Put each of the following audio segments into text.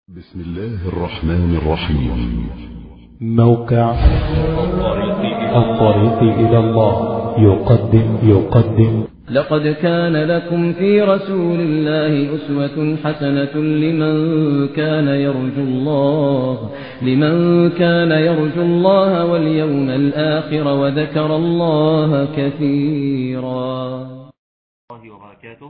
بسم الله الرحمن الرحيم موقع الطريق إلى الله يقدم يقدم لقد كان لكم في رسول الله أسوة حسنة لمن كان يرجو الله لمن كان يرجو الله واليوم الآخر وذكر الله كثيرا الله وبركاته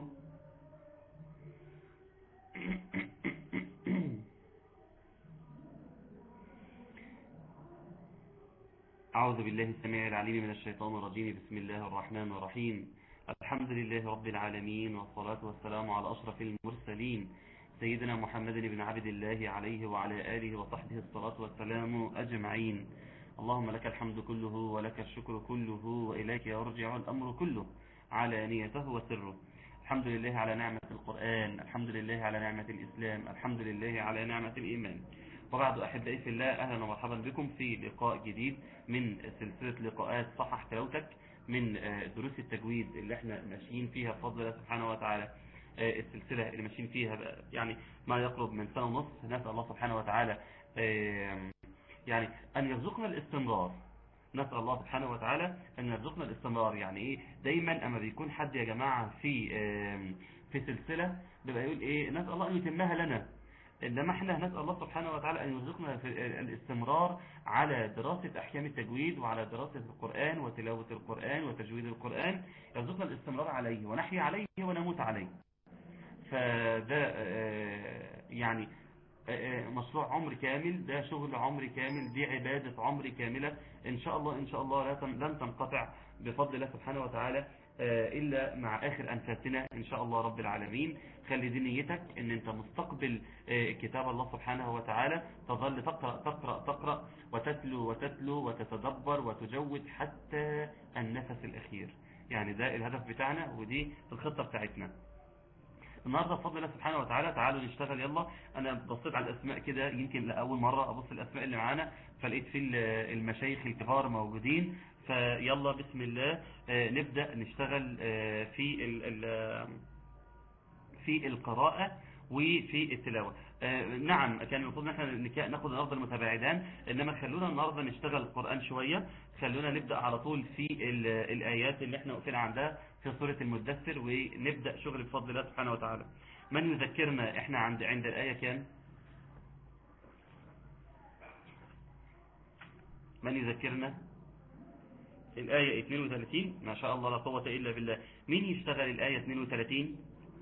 أعوذ بالله السميع العليم من الشيطان الرجيم بسم الله الرحمن الرحيم الحمد لله رب العالمين والصلاة والسلام على أشرف المرسلين سيدنا محمد بن عبد الله عليه وعلى آله وصحبه الصلاة والسلام أجمعين اللهم لك الحمد كله ولك الشكر كله وإليك يرجع الأمر كله على نيته وسره الحمد لله على نعمة القرآن الحمد لله على نعمة الإسلام الحمد لله على نعمة الإيمان وبعد أحبائي في الله أهلا ومرحبا بكم في لقاء جديد من سلسلة لقاءات صحح تلاوتك من دروس التجويد اللي احنا ماشيين فيها بفضل الله سبحانه وتعالى السلسلة اللي ماشيين فيها يعني ما يقرب من سنة ونصف نسأل الله سبحانه وتعالى يعني أن يرزقنا الاستمرار نسأل الله سبحانه وتعالى أن يرزقنا الاستمرار يعني إيه دايما أما بيكون حد يا جماعة في في سلسلة بيبقى يقول إيه نسأل الله أن يتمها لنا إنما احنا نسأل الله سبحانه وتعالى أن يرزقنا في الاستمرار على دراسة أحكام التجويد وعلى دراسة القرآن وتلاوة القرآن وتجويد القرآن يرزقنا الاستمرار عليه ونحيا عليه ونموت عليه فده يعني مشروع عمر كامل ده شغل عمر كامل دي عبادة عمر كاملة إن شاء الله إن شاء الله لن تنقطع بفضل الله سبحانه وتعالى إلا مع آخر أنفاسنا إن شاء الله رب العالمين خلي دي نيتك إن أنت مستقبل كتاب الله سبحانه وتعالى تظل تقرأ تقرأ تقرأ وتتلو وتتلو وتتدبر وتجود حتى النفس الأخير يعني ده الهدف بتاعنا ودي الخطة بتاعتنا النهاردة بفضل الله سبحانه وتعالى تعالوا نشتغل يلا أنا بصيت على الأسماء كده يمكن لأول مرة أبص الأسماء اللي معانا فلقيت في المشايخ الكبار موجودين فيلا بسم الله نبدأ نشتغل في في القراءة وفي التلاوة نعم كان المفروض ان احنا ناخد النهارده المتباعدان انما خلونا النهارده نشتغل القرآن شوية خلونا نبدأ على طول في الآيات اللي احنا وقفنا عندها في سورة المدثر ونبدأ شغل بفضل الله سبحانه وتعالى من يذكرنا احنا عند عند الآية كام من يذكرنا الآية 32 ما شاء الله لا قوة إلا بالله مين يشتغل الآية 32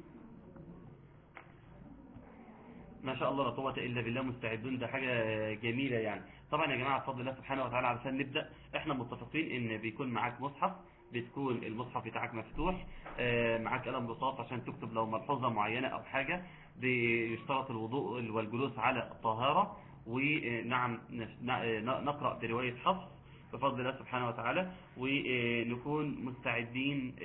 ما شاء الله لا قوة إلا بالله مستعدون ده حاجة جميلة يعني طبعا يا جماعة بفضل الله سبحانه وتعالى علشان نبدأ احنا متفقين ان بيكون معاك مصحف بتكون المصحف بتاعك مفتوح معاك قلم رصاص عشان تكتب لو ملحوظة معينة او حاجة بيشترط الوضوء والجلوس على الطهارة ونعم نقرأ برواية حفص بفضل الله سبحانه وتعالى ونكون مستعدين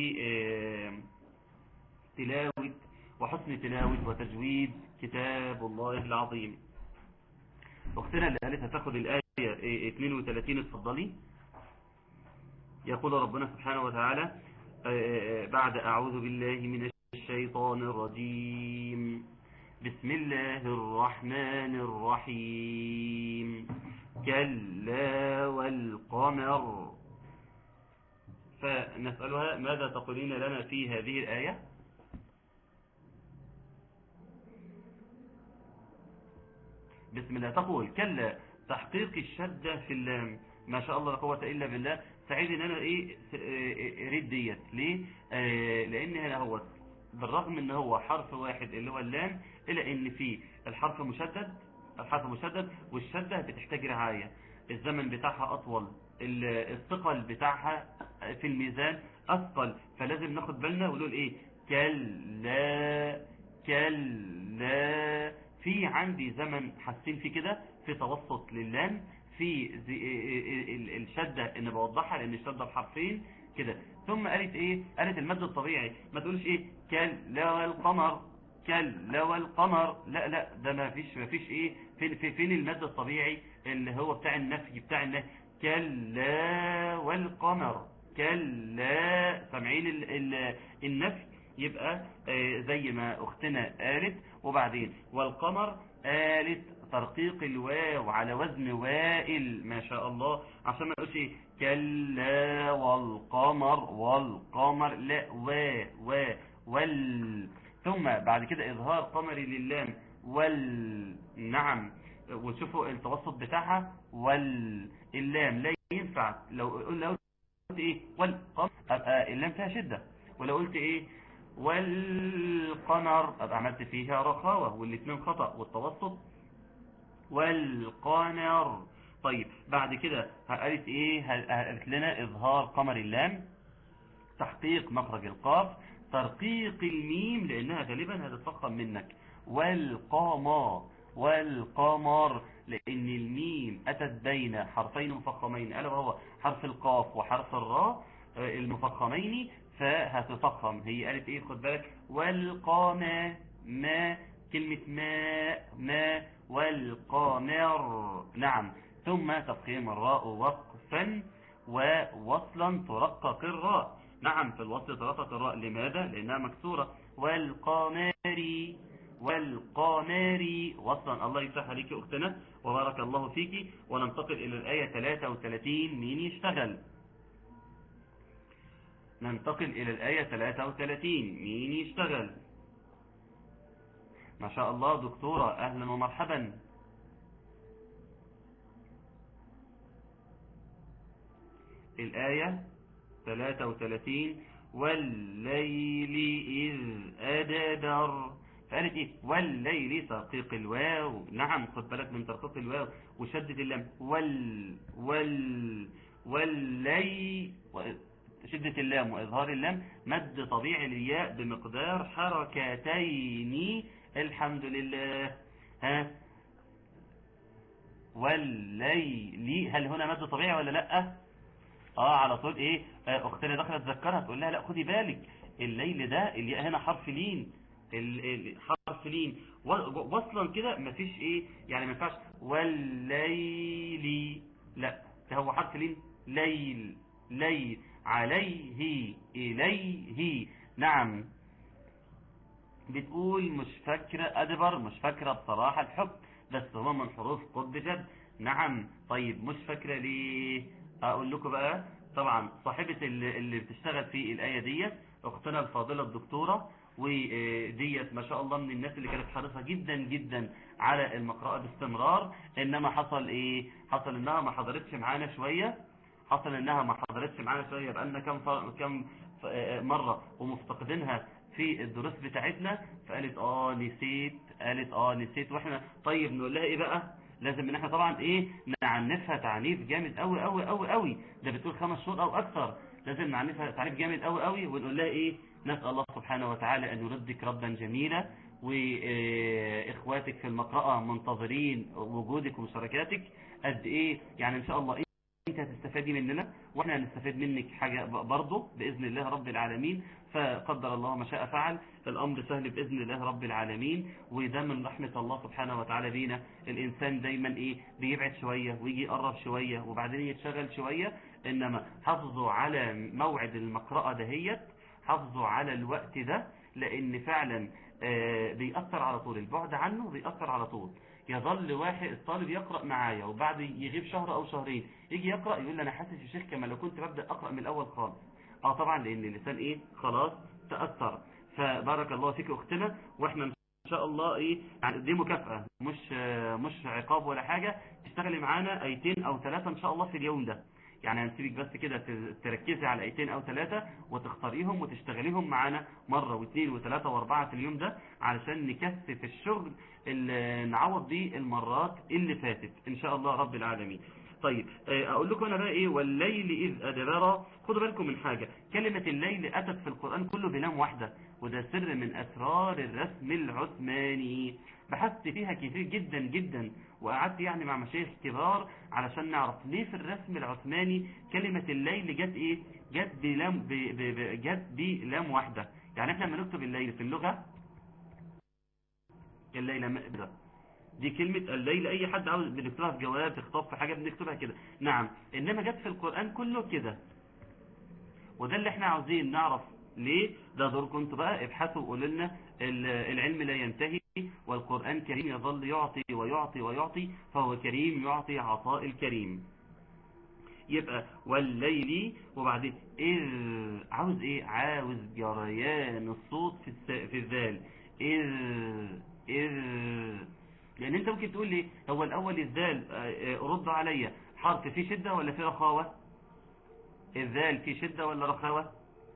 لتلاوة وحسن تلاوة وتجويد كتاب الله العظيم اختنا اللي قالت هتاخد الآية 32 اتفضلي يقول ربنا سبحانه وتعالى بعد أعوذ بالله من الشيطان الرجيم بسم الله الرحمن الرحيم كلا والقمر فنسألها ماذا تقولين لنا في هذه الآية بسم الله تقول كلا تحقيق الشدة في اللام ما شاء الله لا قوة إلا بالله سعيد ان انا ايه ريد ديت ليه آه لان هنا هو بالرغم ان هو حرف واحد اللي هو اللام الا ان في الحرف مشدد الحرف مشدد والشدة بتحتاج رعاية الزمن بتاعها اطول الثقل بتاعها في الميزان اثقل فلازم ناخد بالنا ونقول ايه كلا كلا في عندي زمن حاسين فيه كده في توسط للام في الشدة ان بوضحها لان الشدة بحرفين كده ثم قالت ايه قالت المد الطبيعي ما تقولش ايه كلا والقمر كلا والقمر لا لا ده ما فيش ما فيش ايه فين, فين المد الطبيعي اللي هو بتاع النفي بتاع النفي كلا والقمر كلا سامعين النفي يبقى آه، زي ما اختنا قالت وبعدين والقمر قالت ترقيق الواو على وزن وائل ما شاء الله عشان ما نقولش إيه، كلا والقمر والقمر لا وا وا وال ثم بعد كده اظهار قمري للام وال نعم وتشوفوا التوسط بتاعها وال اللام لا ينفع لو قلنا قلت ايه والقمر ابقى اللام فيها شدة ولو قلت ايه والقمر ابقى عملت فيها رخاوة والاثنين خطأ والتوسط والقمر طيب بعد كده قالت ايه قالت لنا اظهار قمر اللام تحقيق مخرج القاف ترقيق الميم لانها غالبا هتتفخم منك والقمر والقمر لان الميم اتت بين حرفين مفخمين الا وهو حرف القاف وحرف الراء آه، المفخمين فهتفخم هي قالت ايه خد بالك والقامة ما كلمة ما ما والقمر نعم ثم تفخيم الراء وقفا ووصلا ترقق الراء نعم في الوصل ترقق الراء لماذا لانها مكسورة والقمر والقمر وصلا الله يفتح عليك اختنا وبارك الله فيك وننتقل الى الاية 33 مين يشتغل ننتقل الى الاية 33 مين يشتغل ما شاء الله دكتورة اهلا ومرحبا الآية 33 والليل إذ أدبر فقالت إيه والليل ترقيق الواو نعم خد بالك من ترقيق الواو وشدة اللام وال وال واللي شدة اللام وإظهار اللام مد طبيعي للياء بمقدار حركتين الحمد لله ها والليل هل هنا مد طبيعي ولا لا اه على طول ايه آه، اختنا داخله تذكرها تقول لها لا خدي بالك الليل ده الياء هنا حرف لين ال- ال- حرف لين و- وصلا كده مفيش ايه يعني ما ينفعش والليل لا ده هو حرف لين ليل ليل عليه اليه نعم بتقول مش فاكرة أدبر مش فاكرة بصراحة الحكم بس هو من حروف قد بجد نعم طيب مش فاكرة ليه أقول لكم بقى طبعا صاحبة اللي, اللي بتشتغل في الآية ديت أختنا الفاضلة الدكتورة وديت ما شاء الله من الناس اللي كانت حريصة جدا جدا على المقراءة باستمرار إنما حصل إيه حصل إنها ما حضرتش معانا شوية حصل إنها ما حضرتش معانا شوية بقالنا كم ف... كم ف... مرة ومفتقدينها في الدروس بتاعتنا فقالت اه نسيت قالت اه نسيت واحنا طيب نقول لها ايه بقى لازم ان احنا طبعا ايه نعنفها تعنيف جامد قوي قوي قوي قوي ده بتقول خمس شهور او اكثر لازم نعنفها تعنيف جامد قوي قوي ونقول لها ايه نسال الله سبحانه وتعالى ان يردك ردا جميلا واخواتك في المقرأة منتظرين وجودك ومشاركاتك قد ايه يعني ان شاء الله انت هتستفادي مننا واحنا هنستفاد منك حاجة برضه بإذن الله رب العالمين فقدر الله ما شاء فعل الأمر سهل بإذن الله رب العالمين وده من رحمة الله سبحانه وتعالى بينا الإنسان دايما إيه بيبعد شوية ويجي يقرب شوية وبعدين يتشغل شوية إنما حافظوا على موعد المقرأة دهيت حافظوا على الوقت ده لأن فعلا آه بيأثر على طول البعد عنه بيأثر على طول يظل واحد الطالب يقرأ معايا وبعد يغيب شهر او شهرين يجي يقرأ يقول لي انا حاسس يا شيخ كما لو كنت ببدأ اقرأ من الاول خالص اه طبعا لان اللسان ايه خلاص تأثر فبارك الله فيك اختنا واحنا ان شاء الله ايه يعني دي مكافأة مش آه مش عقاب ولا حاجة تشتغلي معانا ايتين او ثلاثة ان شاء الله في اليوم ده يعني هنسيبك بس كده تركزي على ايتين او ثلاثة وتختاريهم وتشتغليهم معانا مرة واثنين وثلاثة واربعة في اليوم ده علشان نكثف الشغل اللي نعوض بيه المرات اللي فاتت ان شاء الله رب العالمين طيب اقول لكم انا بقى ايه والليل اذ ادبر خدوا بالكم من حاجة كلمة الليل اتت في القرآن كله بلام واحدة وده سر من اسرار الرسم العثماني بحثت فيها كتير جدا جدا وقعدت يعني مع مشايخ كبار علشان نعرف ليه في الرسم العثماني كلمة الليل جت ايه جت بلام ب ب ب جت بلام واحدة يعني احنا لما نكتب الليل في اللغة الليلة مقبرة دي كلمة الليل اي حد عاوز بنكتبها في جواب في خطاب في حاجة بنكتبها كده نعم انما جت في القرآن كله كده وده اللي احنا عاوزين نعرف ليه ده دوركم انتوا بقى ابحثوا وقولوا لنا ال- العلم لا ينتهي والقرآن كريم يظل يعطي ويعطي ويعطي فهو كريم يعطي عطاء الكريم يبقى والليل وبعدين إذ عاوز ايه عاوز جريان الصوت في الس... في الذال إذ إذ لان انت ممكن تقول لي هو الاول الذال آه، آه، رد عليا حرف فيه شدة ولا فيه رخاوة الذال فيه شدة ولا رخاوة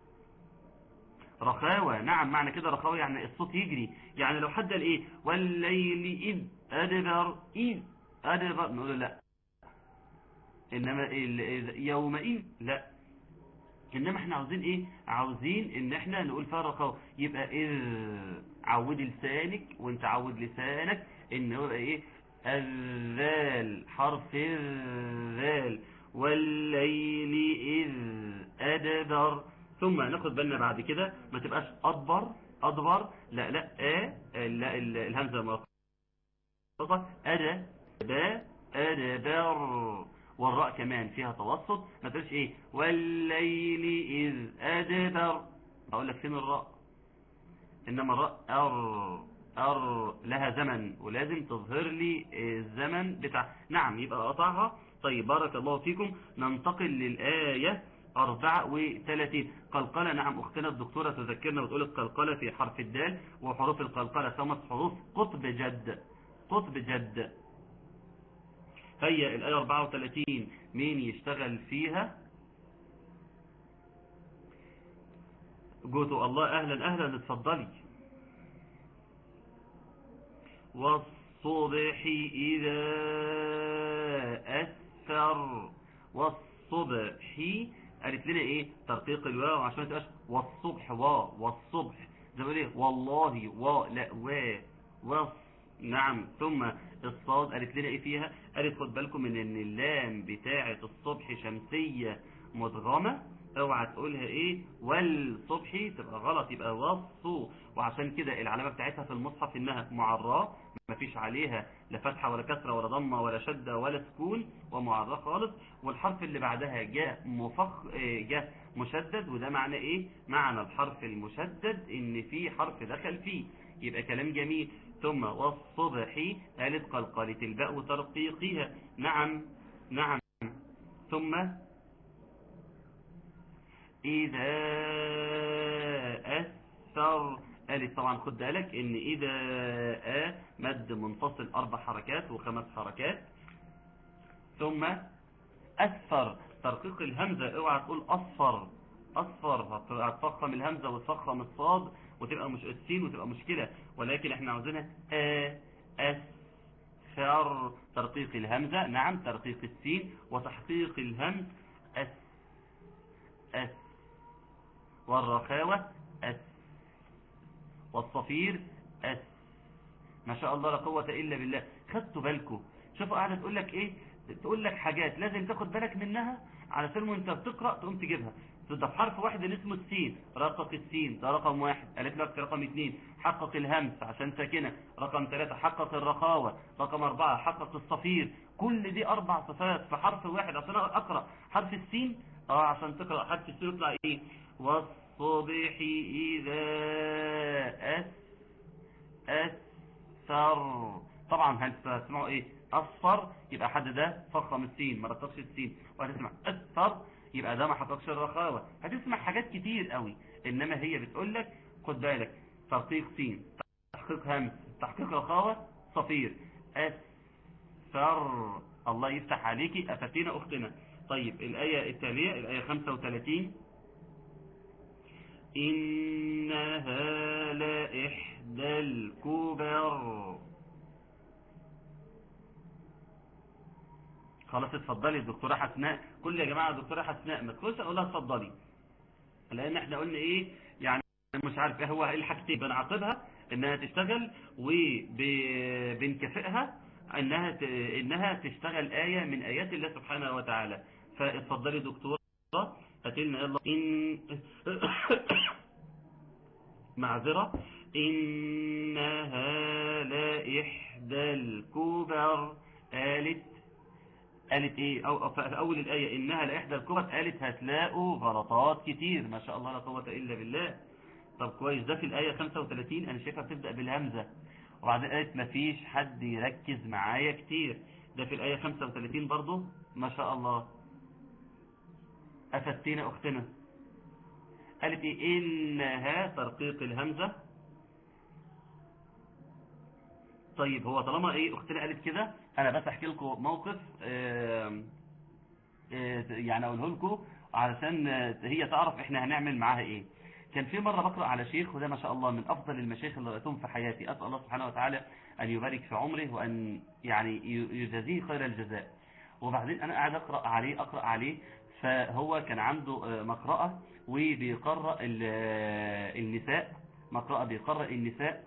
رخاوة نعم معنى كده رخاوة يعني الصوت يجري يعني لو حد قال ايه والليل إذ أدبر إذ أدبر نقول له لا إنما ال- يومئذ لا إنما احنا عاوزين ايه عاوزين ان احنا نقول فيها رخاوة يبقى إذ عود لسانك وانت عود لسانك ان هو يبقى ايه الذال حرف الذال والليل إذ أدبر ثم ناخد بالنا بعد كده ما تبقاش أدبر أدبر لا لا آ لا ال- الهمزة مرقصة أدا با أدبر والراء كمان فيها توسط ما تقولش ايه والليل إذ أدبر أقول لك فين الراء إنما الراء أر أر لها زمن ولازم تظهر لي الزمن بتاع نعم يبقى قطعها طيب بارك الله فيكم ننتقل للآية 34 قلقلة نعم أختنا الدكتورة تذكرنا وتقول القلقلة في حرف الدال وحروف القلقلة خمس حروف قطب جد قطب جد هيا الآية 34 مين يشتغل فيها جوتو الله أهلا أهلا اتفضلي والصبح إذا أسفر والصبح قالت لنا ايه ترقيق الواو عشان ما تبقاش والصبح وا والصبح زي ما ايه والله وا لا وا وص نعم ثم الصاد قالت لنا ايه فيها قالت خد بالكم من ان اللام بتاعه الصبح شمسية مدغمة اوعى تقولها ايه والصبح تبقى غلط يبقى وصو وعشان كده العلامة بتاعتها في المصحف انها معراء مفيش عليها لا فتحة ولا كسرة ولا ضمة ولا شدة ولا سكون ومعراء خالص والحرف اللي بعدها جاء مفخ آه، جاء مشدد وده معنى ايه معنى الحرف المشدد ان في حرف دخل فيه يبقى كلام جميل ثم والصبح قالت قلقلة الباء وترقيقها نعم نعم ثم إذا أثر قالت طبعا خد بالك ان إذا آ مد منفصل أربع حركات وخمس حركات ثم أثر ترقيق الهمزة اوعى تقول أصفر أصفر هت- هتفخم الهمزة وتفخم الصاد وتبقى مش السين وتبقى مشكلة ولكن احنا عاوزينها آ أس فر ترقيق الهمزة نعم ترقيق السين وتحقيق الهمز أس أس والرخاوة أس والصفير أس ما شاء الله لا قوة إلا بالله خدتوا بالكم شوفوا قاعدة تقول لك إيه تقول لك حاجات لازم تاخد بالك منها على سلم وانت بتقرأ تقوم تجيبها ده في حرف واحد اللي اسمه السين رقق السين ده رقم واحد قالت لك رقم اثنين حقق الهمس عشان ساكنة رقم ثلاثة حقق الرخاوة رقم أربعة حقق الصفير كل دي أربع صفات في حرف واحد عشان أقرأ حرف السين اه عشان تقرأ حرف السين يطلع ايه والصبح إذا أس أسفر طبعا هتسمعوا ايه أصفر يبقى حد ده فخم السين ما رققش السين وهتسمع أسفر يبقى ده ما حققش الرخاوة هتسمع حاجات كتير قوي انما هي بتقول لك خد بالك ترقيق سين تحقيق همس تحقيق رخاوة صفير أسفر الله يفتح عليكي أفتينا أختنا طيب الآية التالية الآية 35 إنها لإحدى الكبر خلاص اتفضلي الدكتورة حسناء كل يا جماعة دكتورة حسناء ما تقولش اقول لها اتفضلي لان احنا قلنا ايه يعني مش عارف ايه هو ايه الحاجتين بنعاقبها انها تشتغل وبنكافئها انها ت... انها تشتغل آية من ايات الله سبحانه وتعالى فاتفضلي دكتورة هاتلنا يلا ان معذرة إنها لإحدى الكبر قالت قالت ايه او في اول الايه انها لاحدى الكبر قالت هتلاقوا غلطات كتير ما شاء الله لا قوه الا بالله طب كويس ده في الايه 35 انا شايفها بتبدا بالهمزه وبعدين قالت مفيش حد يركز معايا كتير ده في الايه 35 برضه ما شاء الله افدتينا اختنا قالت ايه انها ترقيق الهمزه طيب هو طالما ايه اختنا قالت كده انا بس احكي لكم موقف آم، آه، يعني اقوله لكم علشان آه، هي تعرف احنا هنعمل معاها ايه كان في مرة بقرأ على شيخ وده ما شاء الله من افضل المشايخ اللي رأيتهم في حياتي اسأل الله سبحانه وتعالى ان يبارك في عمره وان يعني ي- يجازيه خير الجزاء وبعدين انا قاعد اقرأ عليه اقرأ عليه فهو كان عنده آه، مقرأة وبيقرأ ال- آه، النساء مقرأة بيقرأ النساء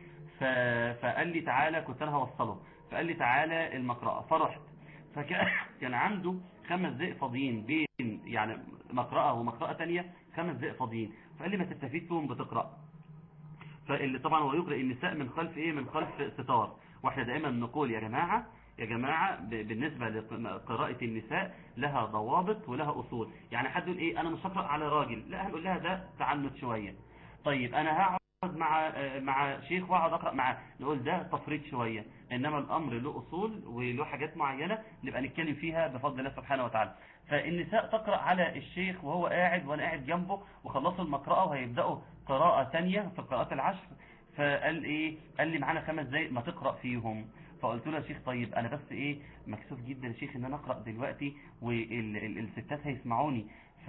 ف- فقال لي تعالى كنت انا هوصله فقال لي تعالى المقرأة فرحت فكان كان عنده خمس دقائق فاضيين بين يعني مقرأة ومقرأة تانية خمس دقائق فاضيين فقال لي ما تستفيد فيهم بتقرأ فاللي طبعا هو يقرأ النساء من خلف ايه من خلف ستار واحنا دائما نقول يا جماعة يا جماعة ب- بالنسبة لقراءة النساء لها ضوابط ولها أصول يعني حد يقول ايه انا مش هقرأ على راجل لا هنقول لها ده تعنت شوية طيب انا هقعد مع مع شيخ واقعد اقرا معاه نقول ده تفريط شويه انما الامر له اصول وله حاجات معينه نبقى نتكلم فيها بفضل الله سبحانه وتعالى فالنساء تقرا على الشيخ وهو قاعد وانا قاعد جنبه وخلصوا المقرأة وهيبداوا قراءه ثانيه في قراءات العشر فقال ايه قال لي معانا خمس دقايق ما تقرا فيهم فقلت له يا شيخ طيب انا بس ايه مكسوف جدا يا شيخ ان انا اقرا دلوقتي والستات هيسمعوني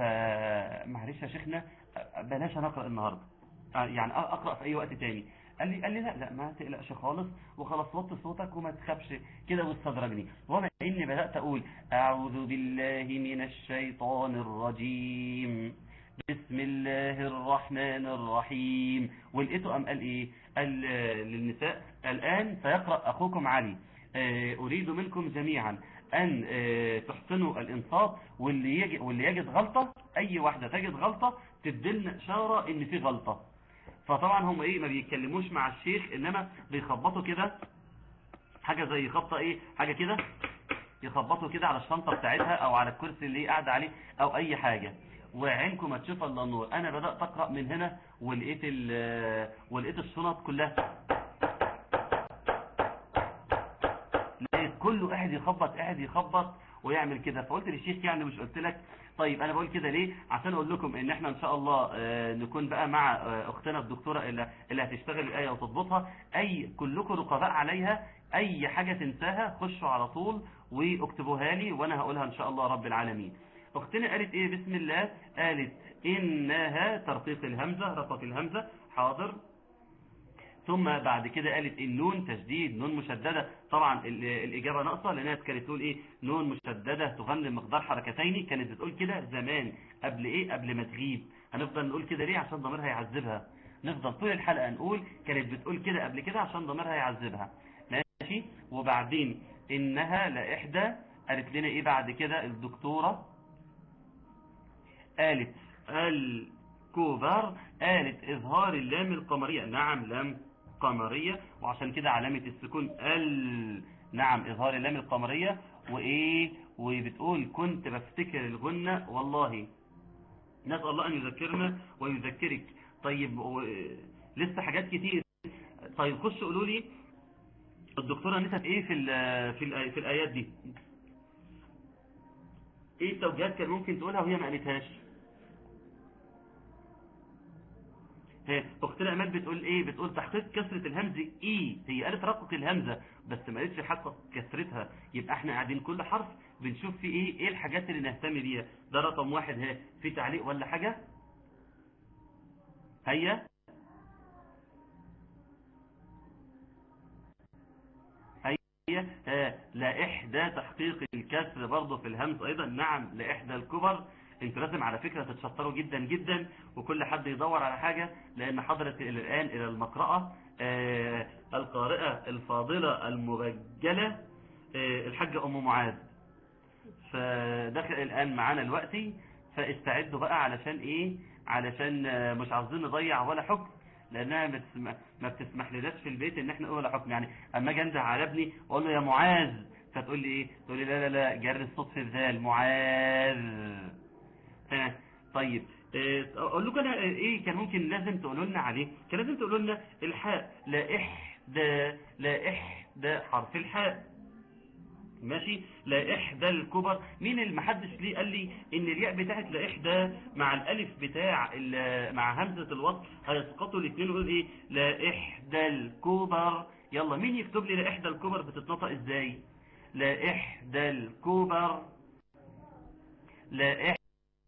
فمعلش يا شيخنا بلاش انا اقرا النهارده آه، يعني أ- اقرا في اي وقت تاني قال لي قال لي لا لا ما تقلقش خالص وخلاص وطي صوتك وما تخافش كده واستدرجني وما اني بدات اقول اعوذ بالله من الشيطان الرجيم بسم الله الرحمن الرحيم ولقيته قام قال ايه قال آه، للنساء الان سيقرا اخوكم علي آه، اريد منكم جميعا ان آه، تحسنوا الانصات واللي يجد واللي يجد غلطه اي واحده تجد غلطه تدلنا اشاره ان في غلطه فطبعا هم ايه ما بيتكلموش مع الشيخ انما بيخبطوا كده حاجه زي خبطه ايه حاجه كده يخبطوا كده على الشنطه بتاعتها او على الكرسي اللي قاعد عليه او اي حاجه وعينكم ما تشوف الا النور انا بدات اقرا من هنا ولقيت ال- ولقيت الشنط كلها لقيت كله قاعد يخبط قاعد يخبط ويعمل كده فقلت للشيخ يعني مش قلت لك طيب انا بقول كده ليه عشان اقول لكم ان احنا ان شاء الله آه، نكون بقى مع آه، اختنا الدكتوره اللي, اللي هتشتغل الايه وتضبطها اي كلكم رقباء عليها اي حاجه تنساها خشوا على طول واكتبوها لي وانا هقولها ان شاء الله رب العالمين اختنا قالت ايه بسم الله قالت انها ترقيق الهمزه رقق الهمزه حاضر ثم بعد كده قالت النون تشديد نون مشددة طبعا ال- الإجابة ناقصة لأنها كانت تقول إيه نون مشددة تغني مقدار حركتين كانت بتقول كده زمان قبل إيه قبل ما تغيب هنفضل نقول كده ليه عشان ضميرها يعذبها نفضل طول الحلقة نقول كانت بتقول كده قبل كده عشان ضميرها يعذبها ماشي وبعدين إنها لإحدى قالت لنا إيه بعد كده الدكتورة قالت الكوفر قالت إظهار اللام القمرية نعم لام قمرية وعشان كده علامة السكون ال نعم إظهار اللام القمرية وإيه وبتقول كنت بفتكر الغنة والله نسأل الله أن يذكرنا ويذكرك طيب و... لسه حاجات كتير طيب خش قولوا لي الدكتورة نست ايه في ال في ال في الآيات دي ايه التوجيهات كان ممكن تقولها وهي ما قالتهاش ها، اختنا امال بتقول ايه بتقول تحقيق كسرة الهمز اي هي قالت رقق الهمزة بس ما قالتش حقق كسرتها يبقى احنا قاعدين كل حرف بنشوف فيه ايه ايه الحاجات اللي نهتم بيها ده رقم واحد ها في تعليق ولا حاجة هيا هي آه، لا إحدى تحقيق الكسر برضه في الهمز أيضا نعم لا إحدى الكبر انتوا لازم على فكرة تتشطروا جدا جدا وكل حد يدور على حاجة لأن حضرت الآن إلى المقرأة آه، القارئة الفاضلة المبجلة آه، الحاجة أم معاذ فدخل الآن معانا دلوقتي فاستعدوا بقى علشان إيه علشان آه، مش عاوزين نضيع ولا حكم لانها بتسم... ما بتسمح لناش في البيت ان احنا نقول ولا حكم يعني اما اجي انده على ابني واقول له يا معاذ فتقول لي ايه تقول لي لا لا لا جر الصوت في الذال معاذ ها طيب آه، اقول لكم انا آه، ايه كان ممكن لازم تقولوا لنا عليه كان لازم تقولوا لنا الحاء لا احدى لا احدى حرف الحاء ماشي لا احدى الكبر مين اللي محدش ليه قال لي ان الياء بتاعت لا احدى مع الالف بتاع ال- مع همزه الوصل هيسقطوا الاثنين ويقول ايه لا احدى الكبر يلا مين يكتب لي لا احدى الكبر بتتنطق ازاي لا احدى الكبر لا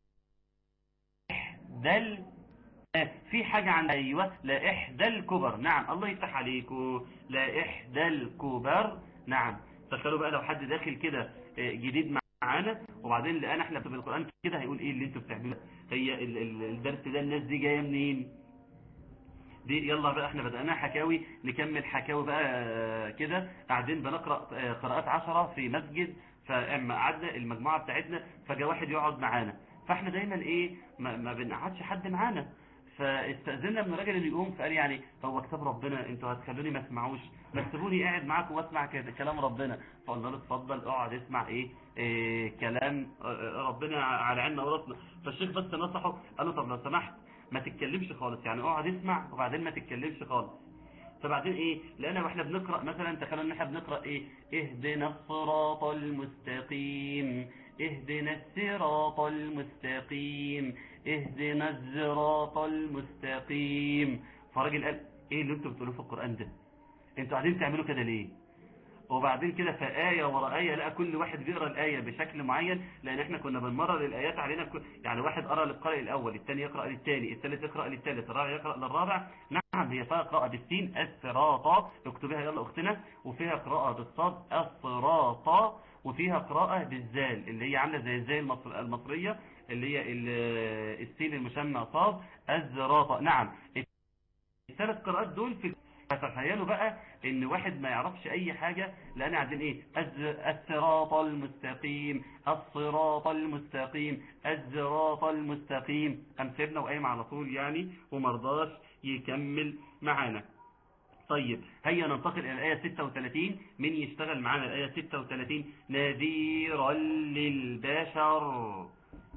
احدى ال- آه، في حاجة عن ايوه لا احدى الكبر نعم الله يفتح عليكم لا احدى الكبر نعم تخيلوا بقى لو حد داخل كده آه، جديد معانا وبعدين لقانا احنا في القرآن كده هيقول ايه اللي انتوا بتعملوه ده؟ هي ال- ال- الدرس ده الناس دي جاية منين دي يلا بقى احنا بدأنا حكاوي نكمل حكاوي بقى آه، كده قاعدين بنقرأ آه، قراءات عشرة في مسجد فاما قعدنا المجموعة بتاعتنا فجاء واحد يقعد معانا فاحنا دايما ايه ما, ما بنقعدش حد معانا فاستأذنا من الراجل اللي يقوم فقال يعني هو كتاب ربنا انتوا هتخلوني ما اسمعوش ما تسيبوني قاعد معاكم واسمع كده كلام ربنا فقلنا له اتفضل اقعد اسمع ايه, إيه كلام آه، ربنا على عيننا وراسنا فالشيخ بس نصحه قال له طب لو سمحت ما تتكلمش خالص يعني اقعد اسمع وبعدين ما تتكلمش خالص فبعدين ايه لقينا واحنا بنقرا مثلا تخيلوا ان احنا بنقرا ايه اهدنا الصراط المستقيم اهدنا الصراط المستقيم اهدنا الصراط المستقيم فالراجل قال ايه اللي انتوا بتقولوه في القران ده انتوا قاعدين تعملوا كده ليه وبعدين كده فآية ورا آية لقى كل واحد بيقرا الآية بشكل معين لأن احنا كنا بنمرر الآيات علينا كل يعني واحد قرأ للقارئ الأول الثاني يقرأ للثاني الثالث يقرأ للثالث الرابع يقرأ للرابع نعم هي فيها قراءة بالسين الصراط اكتبيها يلا أختنا وفيها قراءة بالصاد الصراط وفيها قراءة بالزال اللي هي عاملة زي الزي المصر المصرية اللي هي ال- السين المشمع صاد الزراطة نعم الثلاث قراءات دول في فتخيلوا بقى ان واحد ما يعرفش اي حاجة لان قاعدين ايه الز- الصراط المستقيم الصراط المستقيم الزراط المستقيم قام سيبنا وقايم على طول يعني ومرضاش يكمل معانا طيب هيا ننتقل الى الايه 36 مين يشتغل معانا الايه 36 نذيرا للبشر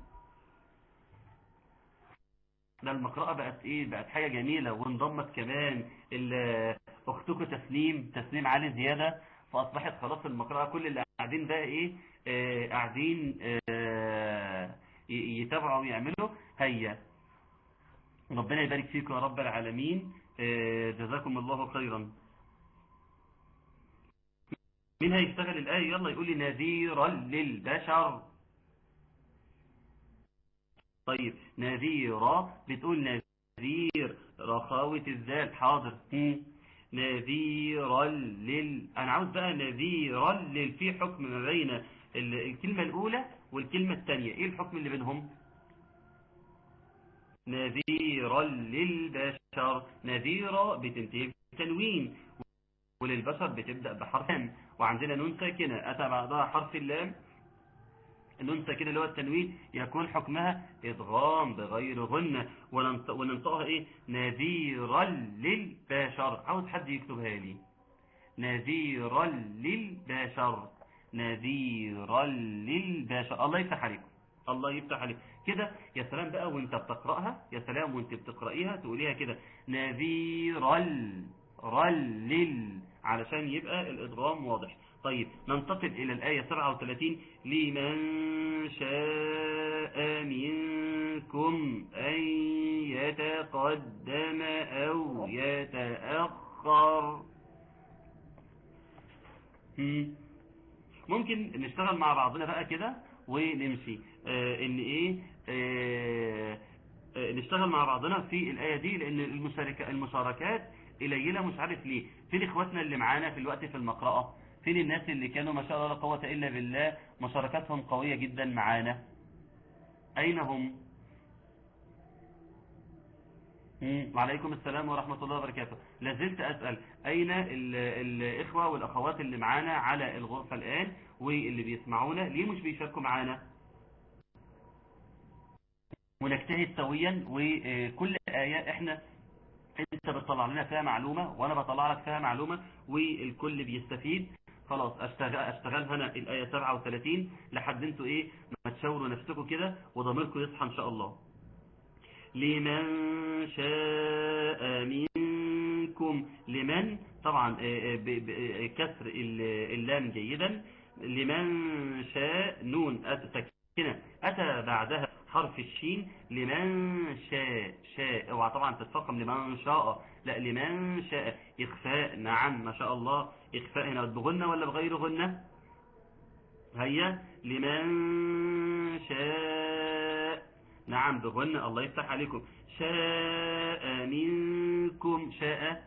ده المقرأة بقت ايه بقت حاجة جميلة وانضمت كمان ال- اختكم تسليم تسليم عالي زيادة فاصبحت خلاص المقرأة كل اللي قاعدين بقى ايه آه قاعدين آه ي- يتابعوا ويعملوا هيا ربنا يبارك فيكم يا رب العالمين آه جزاكم الله خيرا مين هيشتغل الآية يلا يقول لي نذيرا للبشر طيب نذيرا بتقول نذير رخاوة الذال حاضر هم. نذيرا لل انا عاوز بقى نذيرا لل في حكم ما بين ال- الكلمة الاولى والكلمة الثانية ايه الحكم اللي بينهم نذيرا للبشر نذيرا بتنتهي بتنوين وللبشر بتبدأ بحرف لام وعندنا نون ساكنة أتى بعدها حرف اللام النون ساكنة اللي هو التنوين يكون حكمها إدغام بغير غنة وننط- وننطقها إيه نذيرا للبشر عاوز حد يكتبها لي نذيرا للبشر نذيرا للبشر الله يفتح عليكم الله يفتح عليك كده يا سلام بقى وانت بتقرأها يا سلام وانت بتقرأيها تقوليها كده نذيرا رل لل علشان يبقى الإدغام واضح طيب ننتقل إلى الآية 37 لمن شاء منكم أن يتقدم أو يتأخر هم. ممكن نشتغل مع بعضنا بقى كده ونمشي آه ان ايه آه آه نشتغل مع بعضنا في الآية دي لان المشاركة المشاركات قليلة مش عارف ليه فين اخواتنا اللي معانا في الوقت في المقرأة فين الناس اللي كانوا ما شاء الله لا قوة الا بالله مشاركاتهم قوية جدا معانا اين هم مم. وعليكم السلام ورحمة الله وبركاته لازلت أسأل أين ال- الإخوة والأخوات اللي معانا على الغرفة الآن واللي بيسمعونا ليه مش بيشاركوا معانا ونجتهد سويا وكل آية احنا انت بتطلع لنا فيها معلومة وانا بطلع لك فيها معلومة والكل بيستفيد خلاص اشتغل اشتغلها انا الايه 37 لحد انتوا ايه ما تشاوروا نفسكم كده وضميركم يصحى ان شاء الله لمن شاء منكم لمن طبعا كسر اللام جيدا لمن شاء نون ساكنه اتى بعدها حرف الشين لمن شاء شاء اوعى طبعا تتفقم لمن شاء لا لمن شاء اخفاء نعم ما شاء الله اخفاء هنا بغنة ولا بغير غنة هيا لمن شاء نعم بغنة الله يفتح عليكم شاء منكم شاء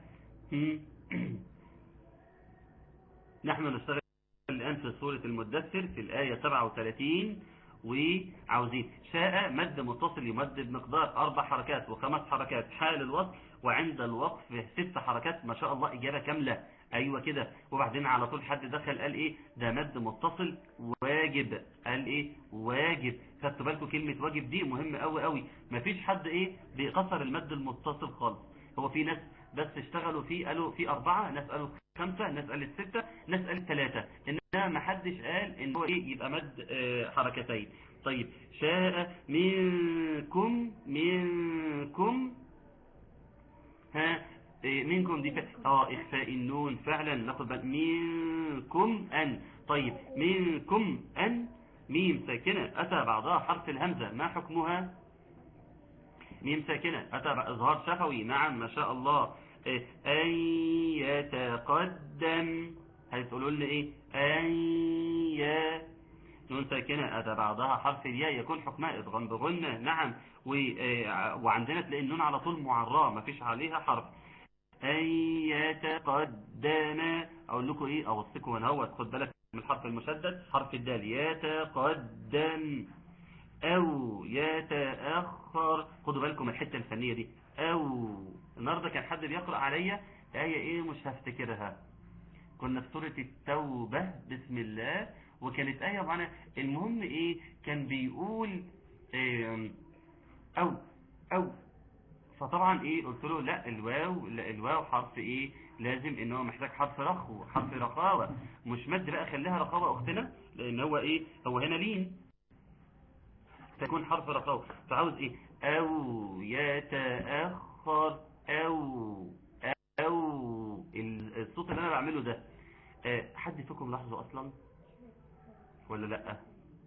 نحن نشتغل الآن في سورة المدثر في الآية 37 وعاوزين شاء مد متصل يمد بمقدار أربع حركات وخمس حركات حال الوصف وعند الوقف ست حركات ما شاء الله إجابة كاملة أيوة كده وبعدين على طول حد دخل قال إيه ده مد متصل واجب قال إيه واجب خدتوا بالكم كلمة واجب دي مهمة قوي قوي مفيش حد إيه بيقصر المد المتصل خالص هو في ناس بس اشتغلوا فيه قالوا في أربعة ناس قالوا خمسة ناس قالت ستة ناس قالت ثلاثة إنما ما حدش قال إن هو إيه يبقى مد اه حركتين طيب شاء منكم منكم ها ايه منكم دي ف... اه اخفاء النون فعلا ناخد بال منكم ان طيب منكم ان ميم ساكنة اتى بعضها حرف الهمزة ما حكمها ميم ساكنة أتى إظهار شفوي نعم ما شاء الله إيه؟ أن يتقدم هتقولوا لنا إيه أن ي نون ساكنة أتى بعضها حرف الياء يكون حكمها إدغام بغنة نعم و... وعندنا تلاقي النون على طول معراه ما فيش عليها حرف أن يتقدم أقول لكم إيه أوصيكم ونهوت خد بالك من الحرف المشدد حرف الدال يتقدم او يتأخر خدوا بالكم الحتة الفنية دي او النهاردة كان حد بيقرأ عليا آية ايه مش هفتكرها كنا في سورة التوبة بسم الله وكانت آية معنا المهم ايه كان بيقول إيه او او فطبعا ايه قلت له لا الواو لا الواو حرف ايه لازم ان هو محتاج حرف رخو حرف رخاوة مش مد بقى خليها رخاوة اختنا لان هو ايه هو هنا لين تكون حرف رخاوة فعاوز ايه او يتأخر او او الصوت اللي انا بعمله ده أه حد فيكم لاحظه اصلا ولا لا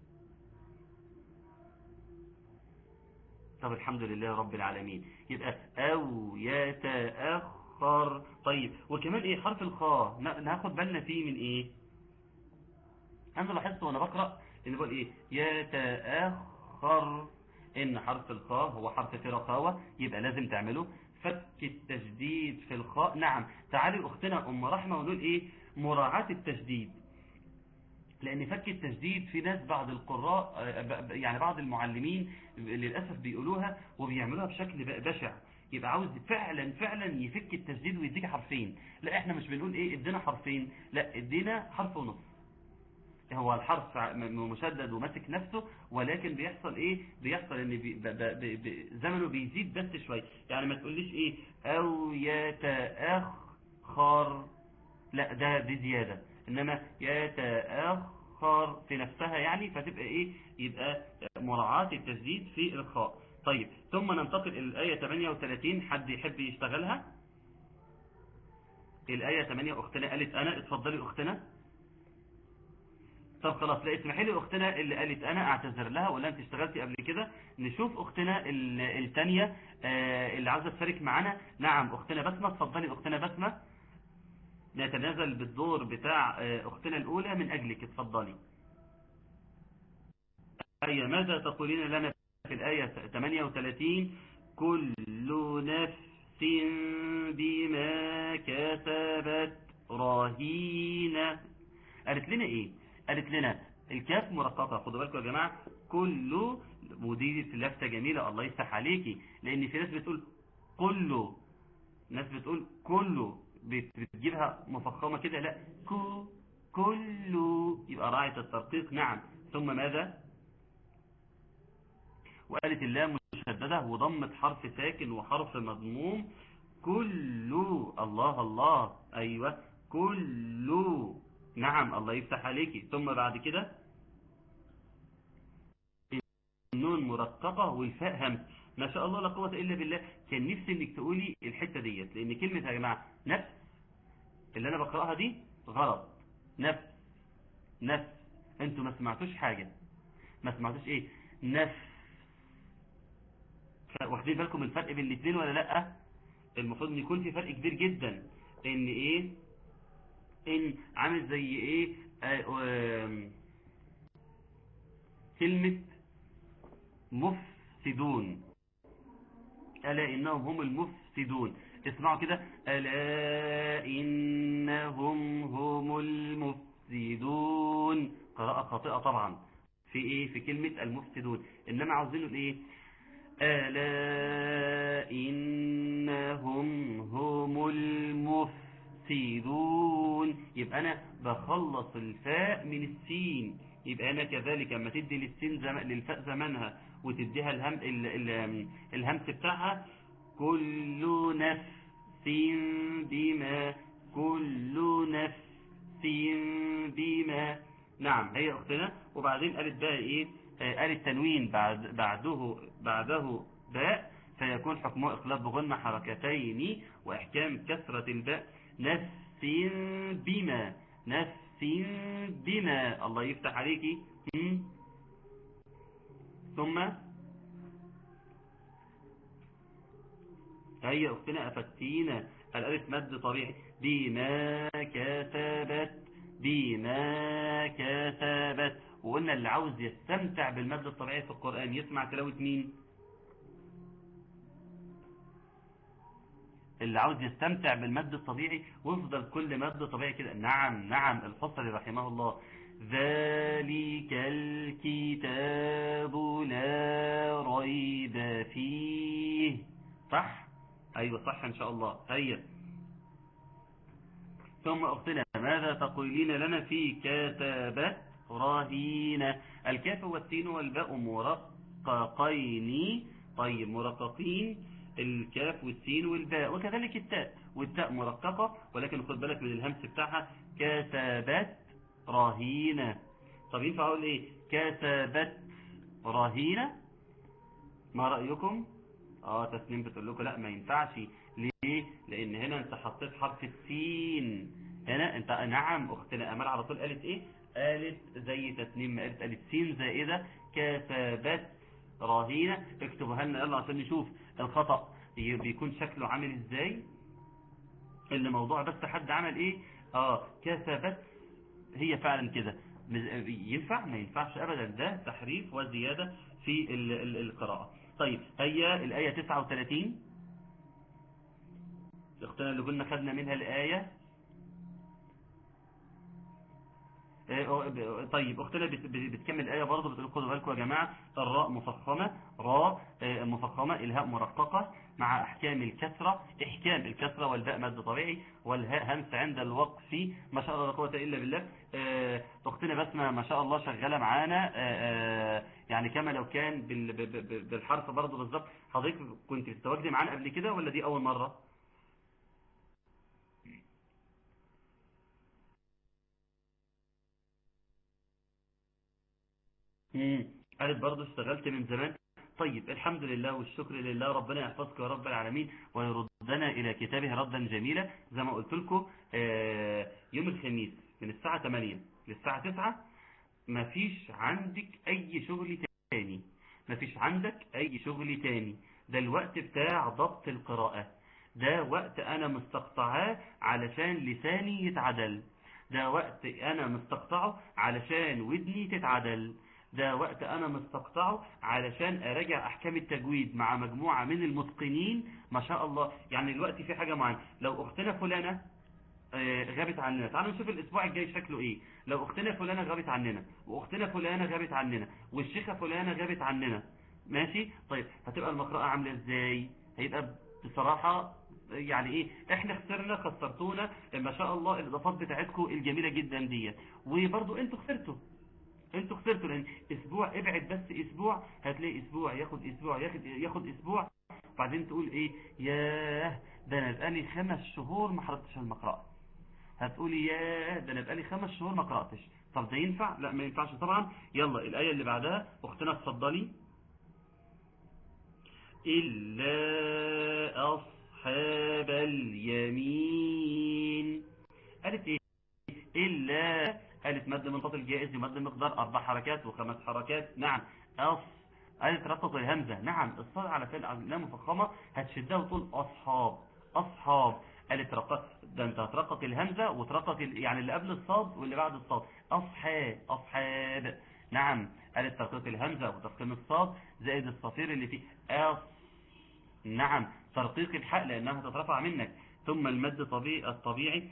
طب الحمد لله رب العالمين يبقى او يتأخر طيب وكمان ايه حرف الخاء ناخد بالنا فيه من ايه انا لاحظت وانا بقرأ ان بقول ايه يتأخر ان حرف الخاء هو حرف في رخاوة يبقى لازم تعمله فك التشديد في الخاء نعم تعالي اختنا ام رحمة ونقول ايه مراعاة التشديد لان فك التشديد في ناس بعض القراء يعني بعض المعلمين للأسف بيقولوها وبيعملوها بشكل بشع يبقى عاوز فعلا فعلا يفك التشديد ويديك حرفين لا احنا مش بنقول ايه ادينا حرفين لا ادينا حرف ونص هو الحرف مشدد وماسك نفسه ولكن بيحصل ايه بيحصل ان بي بي بي زمنه بيزيد بس شوية يعني ما تقوليش ايه او يتأخر لا ده دي زيادة انما يتأخر في نفسها يعني فتبقى ايه يبقى مراعاة التسديد في الخاء طيب ثم ننتقل الى الآية 38 حد يحب يشتغلها الآية 8 اختنا قالت انا اتفضلي اختنا طب خلاص لا اسمحي لي اختنا اللي قالت انا اعتذر لها ولا انت اشتغلتي قبل كده نشوف اختنا الثانيه اللي عاوزه تشارك معانا نعم اختنا بسمه اتفضلي اختنا بسمه نتنازل بالدور بتاع اختنا الاولى من اجلك اتفضلي اي ماذا تقولين لنا في الايه 38 كل نفس بما كسبت رهينه قالت لنا ايه قالت لنا الكاف مرققة خدوا بالكم يا جماعة كله ودي لفتة جميلة الله يفتح عليكي لان في ناس بتقول كله ناس بتقول كله بتجيبها مفخمة كده لا كو كله يبقى راعية الترقيق نعم ثم ماذا وقالت اللام مشددة وضمت حرف ساكن وحرف مضموم كله الله الله ايوه كله نعم الله يفتح عليكي ثم بعد كده النون مرققة والفاء همس ما شاء الله لا قوة إلا بالله كان نفسي انك تقولي الحتة ديت لان كلمة يا جماعة نفس اللي انا بقرأها دي غلط نفس نفس انتوا ما سمعتوش حاجة ما سمعتوش ايه نفس واخدين بالكم الفرق بين الاثنين ولا لا المفروض ان يكون في فرق كبير جدا ان ايه ان عامل زي ايه آه آه كلمة مفسدون ألا إنهم هم المفسدون اسمعوا كده ألا إنهم هم المفسدون قراءة خاطئة طبعا في إيه في كلمة المفسدون إنما عاوزينه الإيه ألا إنهم هم المفسدون يبقى أنا بخلص الفاء من السين يبقى أنا كذلك اما تدي للسين زم... للفاء زمنها وتديها الهم... ال... ال... الهمس بتاعها كل نفس بما كل نفس بما نعم هي أختنا وبعدين قالت بقى إيه آه قالت تنوين بعد بعده بعده باء فيكون حكمه إقلاب بغنى حركتين وإحكام كسرة الباء نفس بما نفس بما الله يفتح عليكي ثم هيا أختنا أفتينا الألف مد طبيعي بما كتبت بما كتبت وقلنا اللي عاوز يستمتع بالمد الطبيعي في القرآن يسمع تلاوة مين اللي عاوز يستمتع بالمد الطبيعي ويفضل كل مد طبيعي كده نعم نعم الفصل رحمه الله ذلك الكتاب لا ريب فيه صح ايوه صح ان شاء الله هيا ثم اختنا ماذا تقولين لنا في كتابة رهينة الكاف والسين والباء مرققين طيب مرققين الكاف والسين والباء وكذلك التاء والتاء مرققة ولكن خد بالك من الهمس بتاعها كتابت رهينة طب ينفع اقول ايه كتابت رهينة ما رأيكم اه تسنيم بتقول لكم لا ما ينفعش ليه لان هنا انت حطيت حرف السين هنا انت نعم اختنا امال على طول قالت ايه قالت زي تسنيم ما قالت قالت سين زائدة كتابت رهينة اكتبها لنا يلا عشان نشوف الخطأ بيكون شكله عامل ازاي اللي موضوع بس حد عمل ايه اه كتبت هي فعلا كده ينفع ما ينفعش ابدا ده تحريف وزيادة في ال ال القراءة طيب هي الآية 39 اختنا اللي قلنا خدنا منها الآية طيب اختنا بتكمل الآية برضه بتقول خدوا بالكم يا جماعة الراء مفخمة راء مفخمة الهاء مرققة مع احكام الكسرة احكام الكسرة والباء مد طبيعي والهاء همس عند الوقف ما شاء الله لا قوه الا بالله اختنا بسمة ما شاء الله شغالة معانا يعني كما لو كان بالحرف برضه بالظبط حضرتك كنت بتتواجدي معانا قبل كده ولا دي اول مرة قالت برضه اشتغلت من زمان طيب الحمد لله والشكر لله ربنا يحفظك يا رب العالمين ويردنا إلى كتابه ردا جميلا زي ما قلت لكم يوم الخميس من الساعة 8 للساعة 9 مفيش عندك أي شغل تاني مفيش عندك أي شغل تاني ده الوقت بتاع ضبط القراءة ده وقت أنا مستقطعاه علشان لساني يتعدل ده وقت أنا مستقطعه علشان ودني تتعدل ده وقت انا مستقطعه علشان اراجع احكام التجويد مع مجموعة من المتقنين ما شاء الله يعني الوقت في حاجة معينة لو اختنا فلانة غابت عننا تعالوا نشوف الاسبوع الجاي شكله ايه لو اختنا فلانة غابت عننا واختنا فلانة غابت عننا والشيخة فلانة غابت عننا ماشي طيب هتبقى المقرأة عاملة ازاي هيبقى بصراحة يعني ايه احنا خسرنا خسرتونا ما شاء الله الاضافات بتاعتكم الجميلة جدا دي وبرضو انتوا خسرتوا انتوا خسرتوا لان اسبوع ابعد بس اسبوع هتلاقي اسبوع ياخد اسبوع ياخد ياخد اسبوع بعدين تقول ايه ياه ده انا بقالي خمس شهور ما حضرتش المقرأة هتقولي ياه ده انا بقالي خمس شهور ما قراتش طب ده ينفع لا ما ينفعش طبعا يلا الايه اللي بعدها اختنا اتفضلي الا اصحاب اليمين قالت ايه الا قالت مد منفصل جائز بمد مقدار اربع حركات وخمس حركات نعم اص قالت رقق الهمزه نعم الصاد على فعل لا مفخمه هتشدها وتقول اصحاب اصحاب قالت رقق ده انت هترقق الهمزه وترقق ال... يعني اللي قبل الصاد واللي بعد الصاد اصحاب اصحاب نعم قالت ترقيق الهمزه وتفخيم الصاد زائد الصفير اللي فيه اص نعم ترقيق الحاء لانها تترفع منك ثم المد طبيعي الطبيعي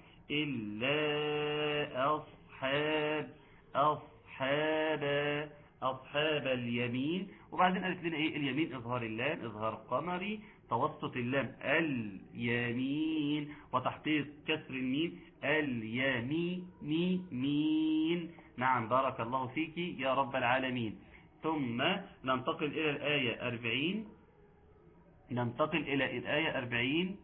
الا اصحاب اصحاب أصحاب اليمين وبعدين قالت لنا إيه اليمين إظهار اللام إظهار قمري توسط اللام اليمين وتحقيق كسر الميم اليمين مي مين نعم بارك الله فيك يا رب العالمين ثم ننتقل إلى الآية 40 ننتقل إلى الآية 40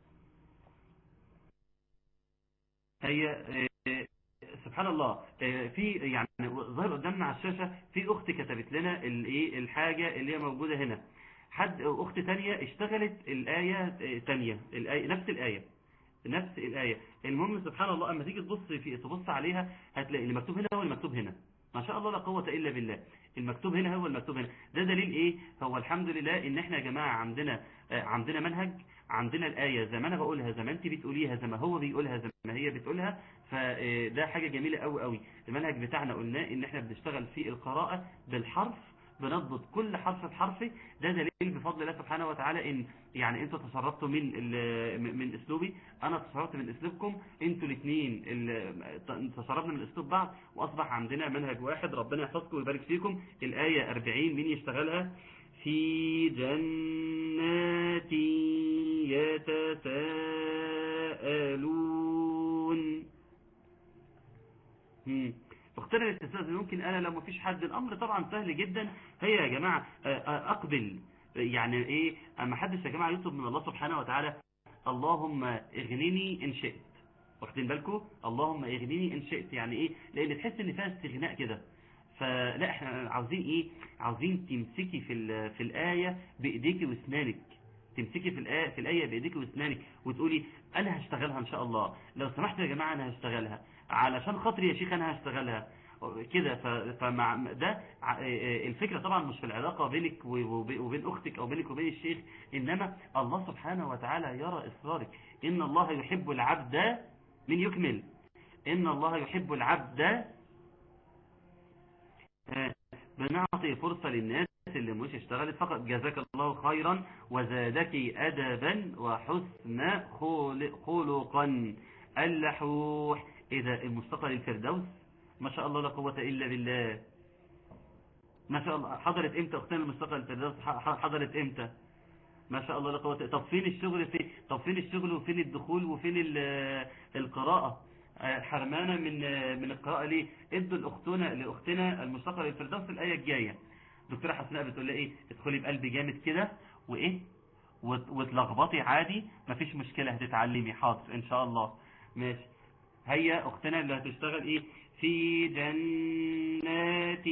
هي سبحان الله في يعني ظهر قدامنا على الشاشة في اخت كتبت لنا الايه الحاجة اللي هي موجودة هنا حد اخت تانية اشتغلت الآية تانية الآية نفس الآية نفس الآية المهم سبحان الله اما تيجي تبص في تبص عليها هتلاقي اللي مكتوب هنا هو المكتوب هنا ما شاء الله لا قوة إلا بالله المكتوب هنا هو المكتوب هنا ده دليل إيه هو الحمد لله إن إحنا يا جماعة عندنا عندنا منهج عندنا الآية زي ما أنا بقولها زي ما أنت بتقوليها زي ما هو بيقولها زي ما هي بتقولها فده حاجة جميلة قوي قوي المنهج بتاعنا قلناه إن إحنا بنشتغل في القراءة بالحرف بنضبط كل حرف بحرف ده دليل بفضل الله سبحانه وتعالى ان يعني انتوا تصرفتوا من من اسلوبي انا تصرفت من اسلوبكم انتوا الاثنين تصرفنا من اسلوب بعض واصبح عندنا منهج واحد ربنا يحفظكم ويبارك فيكم الايه 40 مين يشتغلها في جنات يتساءلون اختار الاستثناء ممكن انا لو مفيش حد الامر طبعا سهل جدا هي يا جماعة اقبل يعني ايه اما حدش يا جماعة يطلب من الله سبحانه وتعالى اللهم اغنني ان شئت واخدين بالكم اللهم اغنني ان شئت يعني ايه لان تحس ان فيها استغناء كده فلا احنا عاوزين ايه عاوزين تمسكي في في الايه بايديكي واسنانك تمسكي في الآية, في الآية بإيديك واسنانك وتقولي أنا هشتغلها إن شاء الله لو سمحت يا جماعة أنا هشتغلها علشان خاطري يا شيخ أنا هشتغلها كده فمع ده الفكرة طبعا مش في العلاقة بينك وبين أختك أو بينك وبين الشيخ إنما الله سبحانه وتعالى يرى إصرارك إن الله يحب العبد من يكمل إن الله يحب العبد بنعطي فرصة للناس اللي مش اشتغلت فقط جزاك الله خيرا وزادك أدبا وحسن خلقا اللحوح إذا المستقى للفردوس ما شاء الله لا قوة إلا بالله ما شاء الله حضرت امتى اختنا المستقى للفردوس حضرت امتى ما شاء الله لا قوة طب فين الشغل في طب فين الشغل وفين الدخول وفين القراءة حرمانة من من القراءة ليه ادوا لاختنا لاختنا المستقى للفردوس الآية الجاية دكتورة حسناء بتقول لها ايه ادخلي بقلب جامد كده وايه وتلخبطي عادي مفيش مشكلة هتتعلمي حاضر ان شاء الله ماشي هيا اختنا اللي هتشتغل ايه في جنات